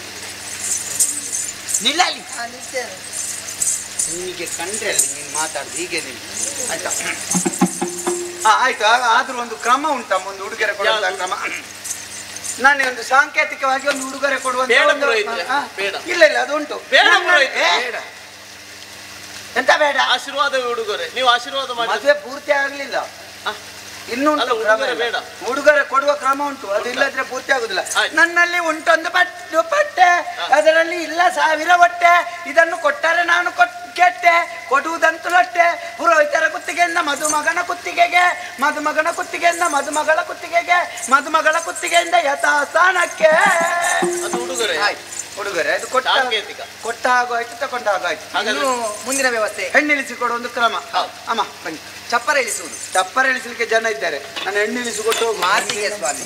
ನಿಲ್ಲಲಿ ನಾನಿದ್ದೇನೆ ನಿನಗೆ ಕಂಡ್ರೆ ಅಲ್ಲಿ ನೀನು ಮಾತಾಡುದು ಹೀಗೆ ನೀನು ಆಯ್ತಾ ಆ, ಆಯ್ತು ಆ- ಆದ್ರೂ ಒಂದು ಕ್ರಮ ಉಂಟಮ್ಮ ಒಂದು ಉಡುಗೊರೆ ಕೊಡುವಂತ ಕ್ರಮ ನಾನು ಒಂದು ಸಾಂಕೇತಿಕವಾಗಿ ಒಂದು ಉಡುಗೊರೆ ಕೊಡುವಂತ ಬೇಡ ಒಂದು- ಪುರೋಹಿತ್ರೆ, ಆ, ಬೇಡ. ಇಲ್ಲ ಇಲ್ಲ ಅದು ಉಂಟು ಬೇಡ ನನ್ನ- ಪುರೋಹಿತ್ರೆ, ಏ, ಬೇಡ ಎಂತ ಬೇಡ ಆಶೀರ್ವಾದವೇ ಉಡುಗೊರೆ ನೀವು ಆಶೀರ್ವಾದ ಮಾಡಿ ಮದುವೆ ಪೂರ್ತಿ ಆಗ್ಲಿಲ್ಲ ಆ, ಇನ್ನು ಅಲ್ಲ, ಉಂಟು ಕ್ರಮ ಉಡುಗೊರೆ ಎಲ್ಲ. ಬೇಡ. ಉಡುಗೊರೆ ಕೊಡುವ ಕ್ರಮ ಉಂಟು ಅದು ಇಲ್ಲದ್ರೆ ಪೂರ್ತಿ ಆಗುದಿಲ್ಲ ಆಯ್ತು. ನನ್ನಲ್ಲಿ ಉಂಟೊಂದು ಪಟ್ಟು ಪಟ್ಟೆ ಅದರಲ್ಲಿ ಇಲ್ಲ ಸಾವಿರ ಹೊಟ್ಟೆ ಇದನ್ನು ಕೊಟ್ಟರೆ ನಾನು ಕೊಟ್ ಕೆಟ್ಟೆ ಕೊಡುವುದಂತೂ ಲಟ್ಟೆ ಪುರೋಹಿತರ ಕುತ್ತಿಗೆಯಿಂದ ಮದುಮಗನ ಕುತ್ತಿಗೆಗೆ ಮದುಮಗನ ಕುತ್ತಿಗೆಯಿಂದ ಮದುಮಗಳ ಕುತ್ತಿಗೆಗೆ ಮದುಮಗಳ ಕುತ್ತಿಗೆಯಿಂದ ಯಥಾಸ್ಥಾನಕ್ಕೆ ಅದು ಉಡುಗೊರೆ ಆಯ್ತು ಉಡುಗೊರೆ ಅದು ಕೊಟ್ಟ ಸಾಂಕೇತಿಕ ಕೊಟ್ಟ ಆಗೋಯ್ತು ತಕೊಂಡ ಆಗೋಯ್ತು ಹಾಗಾದ್ರೆ ಇನ್ನು ಮುಂದಿನ ವ್ಯವಸ್ಥೆ ಹೆಣ್ಣಿಳಿಸಿಕೊಡುವ ಒಂದು ಕ್ರಮ ಹೌದು. ಅಮ್ಮ ಬನ್ನಿ ಚಪ್ಪರ ಇಳಿಸುವುದು ಚಪ್ಪರ ಇಳಿಸಲಿಕ್ಕೆ ಜನ ಇದ್ದಾರೆ ನಾನು ಹೆಣ್ಣಿಳಿಸಿಕೊಟ್ಟು ಹೋಗು. ಮಾತಿಗೆ ಸ್ವಾಮಿ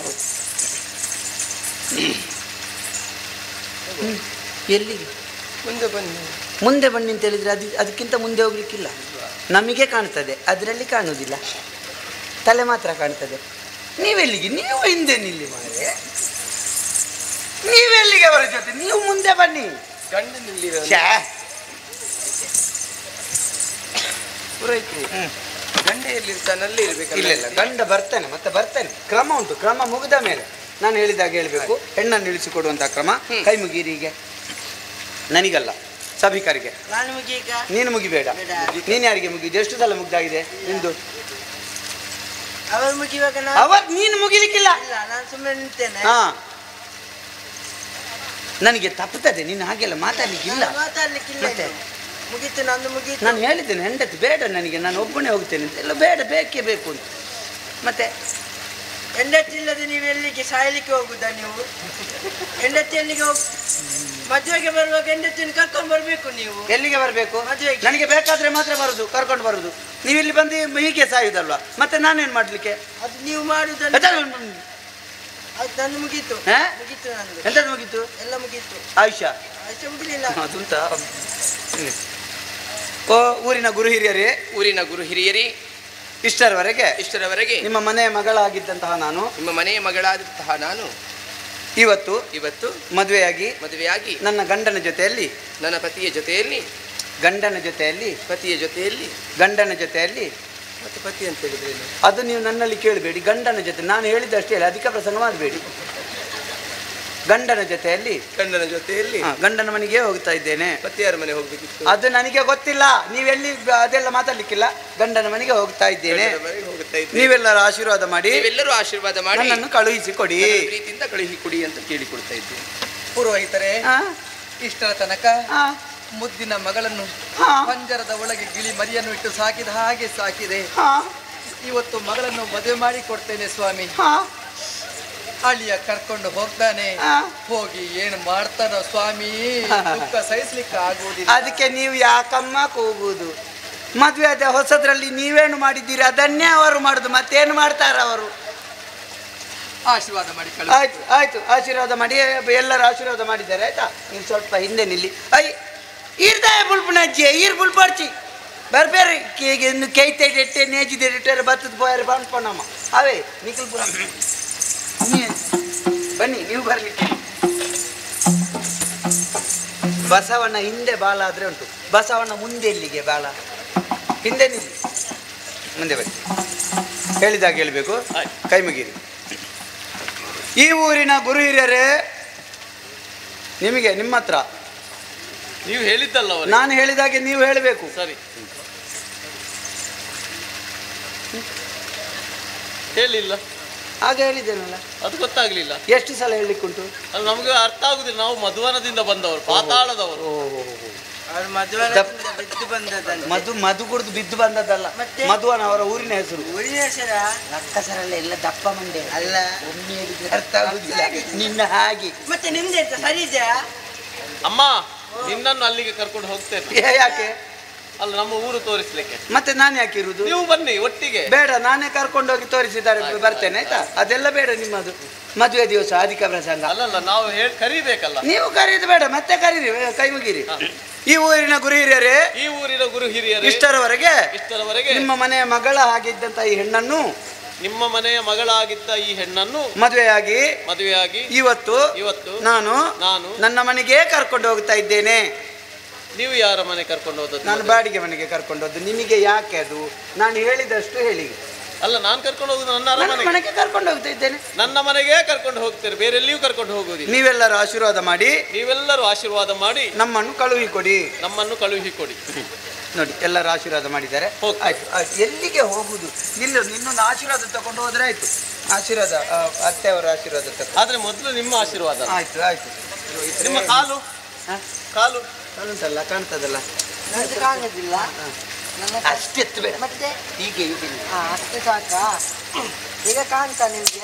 ಎಲ್ಲಿಗೆ ಮುಂದೆ ಬನ್ನಿ ಮುಂದೆ ಬನ್ನಿ ಅಂತ ಹೇಳಿದ್ರೆ ಅದು ಅದಕ್ಕಿಂತ ಮುಂದೆ ಹೋಗ್ಲಿಕ್ಕಿಲ್ಲ ನಮಗೆ ಕಾಣ್ತದೆ ಅದರಲ್ಲಿ ಕಾಣುವುದಿಲ್ಲ ತಲೆ ಮಾತ್ರ ಕಾಣ್ತದೆ ನೀವೆಲ್ಲಿಗೆ ನೀವು ಹಿಂದೆ ನಿಲ್ಲಿ ಮಾರೆ ನೀವೆಲ್ಲಿಗೆ ಅವರ ಜೊತೆ ನೀವು ಮುಂದೆ ಬನ್ನಿ ಗಂಡನಲ್ಲಿ ಛೇ, ಪುರೋಹಿತ್ರಿ ಗಂಡ ಎಲ್ಲಿರ್ತಾನೆ ಅಲ್ಲಿ ಇರ್ಬೇಕಲ್ಲ ಇಲ್ಲ ಇಲ್ಲ ಗಂಡ ಬರ್ತಾನೆ ಮತ್ತೆ ಬರ್ತಾನೆ ಕ್ರಮ ಉಂಟು ಕ್ರಮ ಮುಗಿದ ಮೇಲೆ ನಾನು ಹೇಳಿದಾಗ ಹೇಳಬೇಕು ಹೆಣ್ಣನ್ನು ಇಳಿಸಿಕೊಡುವಂತಹ ಕ್ರಮ ಕೈ ಮುಗೀರಿ ಹೀಗೆ ನನಗಲ್ಲ ಸಭಿಕರಿಗೆ ನಾನು ಮುಗೀಗ ನೀನು ಮುಗಿಬೇಡ ಬೇಡ. ನೀನು ಯಾರಿಗೆ ಮುಗಿದು ಎಷ್ಟು ಸಲ ಮುಗ್ದಾಗಿದೆ ನಿಂದು ಅವರು ಮುಗಿವಾಗ ನಾನು ಅವತ್ ನೀನು ಮುಗಿಲಿಕ್ಕಿಲ್ಲ ಇಲ್ಲ ನಾನು ಸುಮ್ಮನೆ ನಿಂತೇನೆ ಹಾ ನನಗೆ ತಪ್ಪುತ್ತದೆ ನೀನು ಹಾಗೆಲ್ಲ ಮಾತಾಡ್ಲಿಕ್ಕಿಲ್ಲ ನಾನು ಮಾತಾಡ್ಲಿಕ್ಕಿಲ್ಲ ಮತ್ತೆ? ಇದು. ಮುಗೀತು ನಂದು ಮುಗೀತು ನಾನು ಹೇಳಿದ್ದೇನೆ ಹೆಂಡತಿ ಬೇಡ ನನಗೆ ನಾನು ಒಬ್ಬನೇ ಹೋಗ್ತೇನೆ ಅಂತ ಎಲ್ಲ ಬೇಡ ಬೇಕೇ ಬೇಕು ಅಂತ ಮತ್ತೆ ಹೆಂಡತಿ ಇಲ್ಲದೆ ನೀವು ಎಲ್ಲಿಗೆ ಸಾಯಲಿಕ್ಕೆ ಹೋಗುದಾ ನೀವು ಹೆಂಡತಿ ಎಲ್ಲಿಗೆ ಹೋಗ್ ಮದುವೆಗೆ ಬರುವಾಗ ಹೆಂಡತಿಯನ್ನು ಕರ್ಕೊಂಡು ಬರ್ಬೇಕು ನೀವು ಎಲ್ಲಿಗೆ ಬರಬೇಕು ಮದುವೆಗೆ. ನನಗೆ ಬೇಕಾದ್ರೆ ಮಾತ್ರ ಬರುದು ಕರ್ಕೊಂಡು ಬರುದು ನೀವು ಇಲ್ಲಿ ಬಂದು ಹೀಗೆ ಸಾಯುದಲ್ವಾ ಮತ್ತೆ ನಾನೇನ್ ಮಾಡ್ಲಿಕ್ಕೆ ಅದು ನೀವು ಮಾಡುದಲ್ಲ ಅದು ನಂದು ಮುಗೀತು ಹಾ? ಮುಗೀತು ನಂದು ಎಂತದ್ದು ಮುಗೀತು ಎಲ್ಲ ಮುಗೀತು ಆಯುಷ ಆಯ್ತು ಮುಗಿಲಿಲ್ಲ ಅದುಂತ ಓ ಊರಿನ ಗುರು ಹಿರಿಯರೇ ಊರಿನ ಗುರು ಹಿರಿಯರೇ ಇಷ್ಟರವರೆಗೆ ಇಷ್ಟರವರೆಗೆ ನಿಮ್ಮ ಮನೆಯ ಮಗಳಾಗಿದ್ದಂತಹ ನಾನು ನಿಮ್ಮ ಮನೆಯ ಮಗಳಾದಂತಹ ನಾನು ಇವತ್ತು ಇವತ್ತು ಮದುವೆಯಾಗಿ ಮದುವೆಯಾಗಿ ನನ್ನ ಗಂಡನ ಜೊತೆಯಲ್ಲಿ ನನ್ನ ಪತಿಯ ಜೊತೆಯಲ್ಲಿ ಗಂಡನ ಜೊತೆಯಲ್ಲಿ ಪತಿಯ ಜೊತೆಯಲ್ಲಿ ಗಂಡನ ಜೊತೆಯಲ್ಲಿ ಮತ್ತೆ ಪತಿ ಅಂತ ಹೇಳಿದ್ರೆ ಏನು? ಅದು ನೀವು ನನ್ನಲ್ಲಿ ಕೇಳಬೇಡಿ ಗಂಡನ ಜೊತೆ ನಾನು ಹೇಳಿದ್ದಷ್ಟೇ ಹೇಳಿ ಅಧಿಕ ಪ್ರಸಂಗ ಮಾಡಬೇಡಿ ಗಂಡನ ಜೊತೆಯಲ್ಲಿ ಗಂಡನ ಜೊತೆಯಲ್ಲಿ ಹಾ, ಗಂಡನ ಮನೆಗೆ ಹೋಗ್ತಾ ಇದ್ದೇನೆ ಪತಿಯಾರ ಮನೆ ಹೋಗ್ಬೇಕಿತ್ತು ಅದು ನನಗೆ ಗೊತ್ತಿಲ್ಲ ನೀವೆಲ್ಲಿ ಬ- ಅದೆಲ್ಲ ಮಾತಾಡ್ಲಿಕ್ಕಿಲ್ಲ ಗಂಡನ ಮನೆಗೆ ಹೋಗ್ತಾ ಇದ್ದೇನೆ ಗಂಡನ ಮನೆಗೆ ಹೋಗುತ್ತಾ ಇದ್ದೆ. ನೀವೆಲ್ಲರ ಆಶೀರ್ವಾದ ಮಾಡಿ ನೀವೆಲ್ಲರೂ ಆಶೀರ್ವಾದ ಮಾಡಿ ನನ್ನನ್ನು ಕಳುಹಿಸಿ ಕೊಡಿ ನನ್ನ ಪ್ರೀತಿಯಿಂದ ಕಳುಹಿ ಕೊಡಿ ಅಂತ ಕೇಳಿಕೊಡ್ತಾ ಇದ್ದೇನೆ ಪುರೋಹಿತರೆ ಹಾ, ಇಷ್ಟರ ತನಕ ಹಾ, ಮುದ್ದಿನ ಮಗಳನ್ನು ಹಾ. ಪಂಜರದ ಒಳಗೆ ಗಿಳಿ ಮರಿಯನ್ನು ಇಟ್ಟು ಸಾಕಿದ ಹಾಗೆ ಸಾಕಿದೆ ಹಾ, ಇವತ್ತು ಮಗಳನ್ನು ಮದುವೆ ಮಾಡಿ ಕೊಡ್ತೇನೆ ಸ್ವಾಮಿ ಹಾ, ಅಳಿಯ ಕರ್ಕೊಂಡು ಹೋಗ್ತಾನೆ ಹಾ. ಹೋಗಿ ಏನು ಮಾಡ್ತಾನೋ ಸ್ವಾಮಿ ದುಃಖ ಸಹಿಸ್ಲಿಕ್ಕೆ ಆಗುವುದಿಲ್ಲ ಅದಕ್ಕೆ ನೀವು ಯಾಕಮ್ಮ ಕೂಗುವುದು ಮದುವೆ ಆದ ಹೊಸದ್ರಲ್ಲಿ ನೀವೇನು ಮಾಡಿದ್ದೀರಿ ಅದನ್ನೇ ಅವರು ಮಾಡುದು ಮತ್ತೇನು ಮಾಡ್ತಾರ ಅವರು ಆಶೀರ್ವಾದ ಮಾಡಿ ಕಳು ಆಯ್ತು ಆಯ್ತು ಆಶೀರ್ವಾದ ಮಾಡಿ ಎಲ್ಲರೂ ಆಶೀರ್ವಾದ ಮಾಡಿದ್ದಾರೆ ಆಯ್ತಾ ನೀವು ಸ್ವಲ್ಪ ಹಿಂದೆ ನಿಲ್ಲಿ ಐ ಇರ್ದಾಯ ಬುಲ್ಪುಣಜ್ಜಿ ಈರ್ ಬುಲ್ಪಡ್ಚಿ ಬರ್ಬೇರಿ ಕೇಗೆ ಇನ್ನು ಕೈತೆ ಎಟ್ಟೆ ನೇಜಿದೆ ಇಟ್ಟರೆ ಬತ್ತದ ಪೋಯರು ಬಂದ್ಕೊಂಡಮ್ಮ ಅವೇ ನಿಖಿಲ್ ಪುರ ನೀ- ಬನ್ನಿ ನೀವು ಬರ್ಲಿಕ್ಕೆ ಬಸವಣ್ಣ ಹಿಂದೆ ಬಾಲ ಆದ್ರೆ ಉಂಟು ಬಸವಣ್ಣ ಮುಂದೆ ಎಲ್ಲಿಗೆ ಬಾಲ ಹಿಂದೆ ನಿಲ್ಲಿ ಮುಂದೆ ಬನ್ನಿ ಹೇಳಿದಾಗ ಹೇಳಬೇಕು ಕೈ ಮುಗಿರಿ ಈ ಊರಿನ ಗುರು ಹಿರಿಯರೇ ನಿಮಗೆ ನಿಮ್ಮ ಹತ್ರ ನೀವು ಹೇಳಿದ್ದಲ್ಲ ಅವರು ನಾನು ಹೇಳಿದಾಗೆ ನೀವು ಹೇಳಬೇಕು ಸರಿ ಹೇಳಿಲ್ಲ ಆಗ ಹೇಳಿದ್ದೇನಲ್ಲ ಅದು ಗೊತ್ತಾಗ್ಲಿಲ್ಲ ಎಷ್ಟು ಸಲ ಹೇಳಲಿಕ್ಕುಂಟು ಅದು ನಮಗೆ ಅರ್ಥ ಆಗುದಿಲ್ಲ ನಾವು ಮಧುವನದಿಂದ ಬಂದವರು ಪಾತಾಳದವರು ಅವ್ರು ಮದುವೆಯಿಂದ ಬಿದ್ದು ಬಂದದಂತೆ ಮಧು ಮಧು ಕುಡಿದು ಬಿದ್ದು ಬಂದದ್ದಲ್ಲ ಮತ್ತೆ? ಮಧುವನ ಅವರ ಊರಿನ ಹೆಸರು ಊರಿನ ಹೆಸರ ರಕ್ಕಸರಲ್ಲ ಎಲ್ಲ ದಪ್ಪ ಮಂಡೆ ಅಲ್ಲ ಒಮ್ಮೆ ಹೇಳಿದ್ರೆ ಅರ್ಥ ಆಗುದಿಲ್ಲ ನಿನ್ನ ಹಾಗೆ ಮತ್ತೆ ನಿಮ್ದು ಎಂತ ಸರಿ ಇದೆಯಾ ಅಮ್ಮ ನಿನ್ನನ್ನು ಅಲ್ಲಿಗೆ ಕರ್ಕೊಂಡು ಹೋಗ್ತೇನೆ ಏ, ಯಾಕೆ ಅಲ್ಲ ನಮ್ಮ ಊರು ತೋರಿಸ್ಲಿಕ್ಕೆ ಮತ್ತೆ ನಾನು ಯಾಕೆ ಇರುವುದು ನೀವು ಬನ್ನಿ ಒಟ್ಟಿಗೆ ಬೇಡ ನಾನೇ ಕರ್ಕೊಂಡೋಗಿ ತೋರಿಸಿದ್ದಾರೆ ಬರ್ತೇನೆ ಆಯ್ತಾ ಅದೆಲ್ಲ ಬೇಡ ನಿಮ್ಮದು ಮದುವೆ ದಿವಸ ಅಧಿಕ ಪ್ರಸಂಗ ಅಲ್ಲಲ್ಲ ನಾವು ಹೇಳಿ ಕರಿಬೇಕಲ್ಲ ನೀವು ಕರೀದು ಬೇಡ ಮತ್ತೆ ಕರೀರಿ ಏ, ಕೈ ಮುಗಿರಿ ಈ ಊರಿನ ಗುರು ಹಿರಿಯರೇ ಈ ಊರಿನ ಗುರು ಹಿರಿಯರು ಇಷ್ಟರವರೆಗೆ ಇಷ್ಟರವರೆಗೆ ನಿಮ್ಮ ಮನೆಯ ಮಗಳ ಹಾಗಿದ್ದಂತ ಈ ಹೆಣ್ಣನ್ನು ನಿಮ್ಮ ಮನೆಯ ಮಗಳಾಗಿದ್ದ ಈ ಹೆಣ್ಣನ್ನು ಮದುವೆಯಾಗಿ ಮದುವೆಯಾಗಿ ಇವತ್ತು ಇವತ್ತು ನಾನು ನಾನು ನನ್ನ ಮನೆಗೆ ಕರ್ಕೊಂಡು ಹೋಗ್ತಾ ಇದ್ದೇನೆ ನೀವು ಯಾರ ಮನೆ ಕರ್ಕೊಂಡು ಹೋದದ್ದು ನಾನು ಮದುವೆ? ಬಾಡಿಗೆ ಮನೆಗೆ ಕರ್ಕೊಂಡು ಹೋದ್ದು ನಿಮಗೆ ಯಾಕೆ ಅದು ನಾನು ಹೇಳಿದಷ್ಟು ಹೇಳಿ ಅಲ್ಲ ನಾನು ಕರ್ಕೊಂಡು ಹೋಗುದು ನನ್ನ ನನ್ನ ಅರಮನೆಗೆ ಮನೆಗೆ ಕರ್ಕೊಂಡು ಹೋಗ್ತಾ ಇದ್ದೇನೆ ನನ್ನ ಮನೆಗೆ ಕರ್ಕೊಂಡು ಹೋಗ್ತೇನೆ ಬೇರೆ ಎಲ್ಲಿಯೂ ಕರ್ಕೊಂಡು ಹೋಗುವುದಿಲ್ಲ ನೀವೆಲ್ಲರೂ ಆಶೀರ್ವಾದ ಮಾಡಿ ನೀವೆಲ್ಲರೂ ಆಶೀರ್ವಾದ ಮಾಡಿ ನಮ್ಮನ್ನು ಕಳುಹಿ ಕೊಡಿ ನಮ್ಮನ್ನು ಕಳುಹಿ ಕೊಡಿ ನೋಡಿ ಎಲ್ಲರೂ ಆಶೀರ್ವಾದ ಮಾಡಿದ್ದಾರೆ ಹೋಗ್ತೇವೆ. ಆಯ್ತು ಆಯ್ತು ಎಲ್ಲಿಗೆ ಹೋಗುದು ನಿಲ್ಲು ನಿನ್ನೊಂದು ಆಶೀರ್ವಾದ ತಗೊಂಡು ಹೋದ್ರೆ ಆಯ್ತು ಆಶೀರ್ವಾದ ಆ, ಅತ್ತೆಯವರ ಆಶೀರ್ವಾದ ತಗೊಂಡು ಆದ್ರೆ ಮೊದಲು ನಿಮ್ಮ ಆಶೀರ್ವಾದ ಆಯ್ತು ಆಯ್ತು ನಿಮ್ಮ ಕಾಲು ಹ? ಕಾಲು ಕಾಣುತ್ತಲ್ಲ ಕಾಣ್ತದಲ್ಲ ನನ್ದು ಕಾಣುದಿಲ್ಲ ನನ್ನ ಅಷ್ಟೆತ್ತು ಬೇಡ ಮತ್ತೆ ಹೀಗೆ ಹೀಗೆ ನಿಲ್ಲು. ಹಾ ಅಷ್ಟೇ ಸಾಕಾ ಈಗ ಕಾಣ್ತಾ ನಿಮ್ಗೆ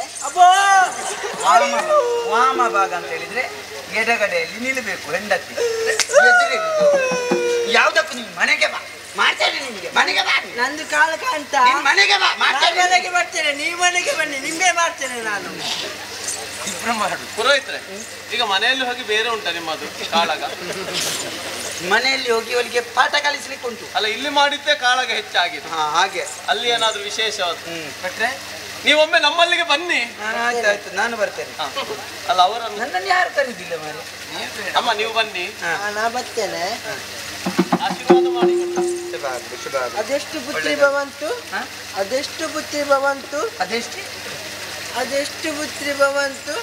ವಾಮ ವಾಮ ಭಾಗ ಅಂತ ಹೇಳಿದ್ರೆ ಎಡಗಡೆಯಲ್ಲಿ ನಿಲ್ಲಬೇಕು ಹೆಂಡತಿ ಎದುರಿರುವುದು. ಯಾವ್ದಕ್ಕೂ ನೀವು ಮನೆಗೆ ಬಾ ಮಾಡ್ತೇನೆ ನಿಮಗೆ ಮನೆಗೆ ಬಾ ನೀನು. ನಂದು ಕಾಲ ಕಾಣ್ತಾ ನೀನ್ ಮನೆಗೆ ಬಾ ನಾನು ಮಾಡ್ತೇನೆ ಮನೆಗೆ ಬರ್ತೇನೆ ನೀವು ಮನೆಗೆ ಬನ್ನಿ ನಿಂಬೆ ಮಾಡ್ತೇನೆ ನಾನು ಇಬ್ರು ಮಾಡು ಪುರೋಹಿತ್ರೆ ಈಗ ಮನೆಯಲ್ಲಿ ಹೋಗಿ ಬೇರೆ ಉಂಟ ನಿಮ್ಮದು ಕಾಳಗ ಮನೆಯಲ್ಲಿ ಹೋಗಿ ಅವಳಿಗೆ ಪಾಠ ಕಲಿಸ್ಲಿಕ್ಕೆ ಉಂಟು ಅಲ್ಲ ಇಲ್ಲಿ ಮಾಡಿದ್ದೇ ಕಾಳಗ ಹೆಚ್ಚಾಗಿದೆ ಹಾ ಹಾಗೆ ಅಲ್ಲಿ ಏನಾದ್ರೂ ವಿಶೇಷವಾದ ಹ್ಮ್ ಬಿಟ್ರೆ ನೀವೊಮ್ಮೆ ನಮ್ಮಲ್ಲಿಗೆ ಬನ್ನಿ ಆಯ್ತು ಆಯ್ತು ನಾನು ಬರ್ತೇನೆ ಹ. ಅಲ್ಲ ಅವರನ್ನು ನನ್ನನ್ನು ಯಾರು ಕರೀದಿಲ್ಲ ಮಾರೆ ಅಮ್ಮ ನೀವು ಬನ್ನಿ ಹಾ. ಹಾ, ನಾ ಬರ್ತೇನೆ ಆಶೀರ್ವಾದ ಮಾಡಿ ಶುಭ ಆಗ್ಲಿ, ಶುಭ ಆಗ್ಲಿ. ಅದೆಷ್ಟು ಪುತ್ರಿ ಒಳ್ಳೆದು. ಭವಂತು ಹಾ? ಅದೆಷ್ಟು ಪುತ್ರಿ ಭವಂತು ಅದೆಷ್ಟು ಅದೆಷ್ಟು ಪುತ್ರಿ ಭವಂತು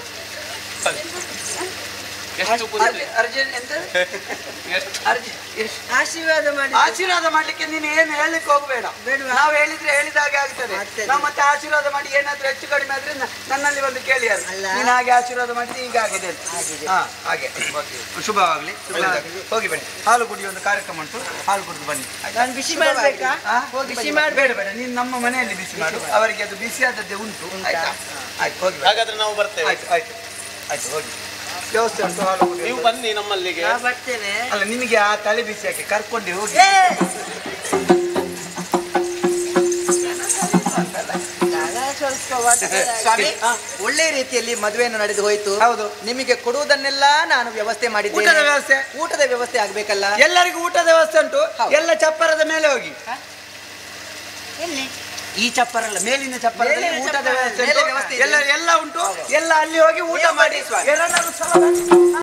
ಎಷ್ಟು ಪುತ್ರಿ ಅರ್ಜಿ- ಅರ್ಜುನ್ ಎಂತ ಎಷ್ಟು ಅರ್ಜುನ್ ಎಷ್ಟು ಆಶೀರ್ವಾದ ಮಾಡಿ ಆಶೀರ್ವಾದ ಮಾಡ್ಲಿಕ್ಕೆ ನೀನು ಏನು ಹೇಳಲಿಕ್ಕೆ ಹೋಗಬೇಡ ಬೇಡ್ವಾ? ನಾವು ಹೇಳಿದ್ರೆ ಹೇಳಿದಾಗೆ ಆಗ್ತದೆ ಆಗ್ತದೆ. ನಾವು ಮತ್ತೆ ಆಶೀರ್ವಾದ ಮಾಡಿ ಏನಾದ್ರೂ ಹೆಚ್ಚು ಕಡಿಮೆ ಆದ್ರೆ ನ- ನನ್ನಲ್ಲಿ ಒಂದು ಕೇಳಿ ಯಾರು ಅಲ್ಲ. ನೀನು ಹಾಗೆ ಆಶೀರ್ವಾದ ಮಾಡಿದ್ರೆ ಈಗ ಆಗಿದೆ ಅಂತ ಆಗಿದೆ. ಹಾ ಹಾಗೆ ಶುಭವಾಗ್ಲಿ ಶುಭವಾಗ್ಲಿ. ಹೋಗಿ ಬನ್ನಿ ಹಾಲು ಕುಡಿಯುವ ಒಂದು ಕಾರ್ಯಕ್ರಮ ಉಂಟು ಹಾಲು ಕುಡಿದು ಬನ್ನಿ ಆಯ್ತಾ? ನಾನು ಬಿಸಿ ಮಾಡ್ಬೇಕಾ ಆ? ಹೋಗಿ ಬಿಸಿ ಬೇಡ ಮಾಡಿ ಬೇಡ ಬೇಡ ನೀನು ನಮ್ಮ ಮನೆಯಲ್ಲಿ ಬಿಸಿ ಮಾಡು ಅವರಿಗೆ ಅದು ಬಿಸಿಯಾದದ್ದೇ ಉಂಟು ಆಯ್ತಾ ಆಯ್ತು ಹೋಗಿ ಬನ್ನಿ. ಹಾಗಾದ್ರೆ ನಾವು ಬರ್ತೇವೆ ಆಯ್ತು ಆಯ್ತು ಆಯ್ತು ಹೋಗಿ ವ್ಯವಸ್ಥೆ ಉಂಟು ಹಾಲು ನೀವು ಕುಡಿಯುವ ಬನ್ನಿ ನಮ್ಮಲ್ಲಿಗೆ ನಾ ಬರ್ತೇನೆ ಅಲ್ಲ ನಿಮಗೆ ಆ ತಲೆ ಬಿಸಿ ಯಾಕೆ ಕರ್ಕೊಂಡು ಹೋಗಿ ಏ! ದನ ಸ್ವಲ್ಪ ಸ್ವಾಮಿ ಒಳ್ಳೆ ರೀತಿಯಲ್ಲಿ ಮದುವೆಯನ್ನು ನಡೆದು ಹೋಯ್ತು ಹೌದು. ನಿಮಗೆ ಕೊಡುವುದನ್ನೆಲ್ಲ ನಾನು ವ್ಯವಸ್ಥೆ ಊಟದ ಮಾಡಿದ್ದೇನೆ ವ್ಯವಸ್ಥೆ ಊಟದ ವ್ಯವಸ್ಥೆ ಆಗ್ಬೇಕಲ್ಲ ಎಲ್ಲರಿಗೂ ಊಟದ ವ್ಯವಸ್ಥೆ ಉಂಟು ಹೌದು. ಎಲ್ಲ ಚಪ್ಪರದ ಮೇಲೆ ಹೋಗಿ ಎಲ್ಲಿ ಈ ಚಪ್ಪರ ಅಲ್ಲ ಮೇಲಿನ ಚಪ್ಪರ ಮೇಲಿನ ಊಟದ ಚಪ್ಪರ, ವ್ಯವಸ್ಥೆ ಮೇಲೆ ಉಂಟು. ವ್ಯವಸ್ಥೆ ಇದೆ. ಎಲ್ಲ ಎಲ್ಲ ಉಂಟು ಎಲ್ಲ ಅಲ್ಲಿ ಹೋಗಿ ಊಟ ನೀವು ಮಾಡಿ ಮಾಡಿ ಸ್ವಾಮಿ. ಎರಡರೂ ಸಲ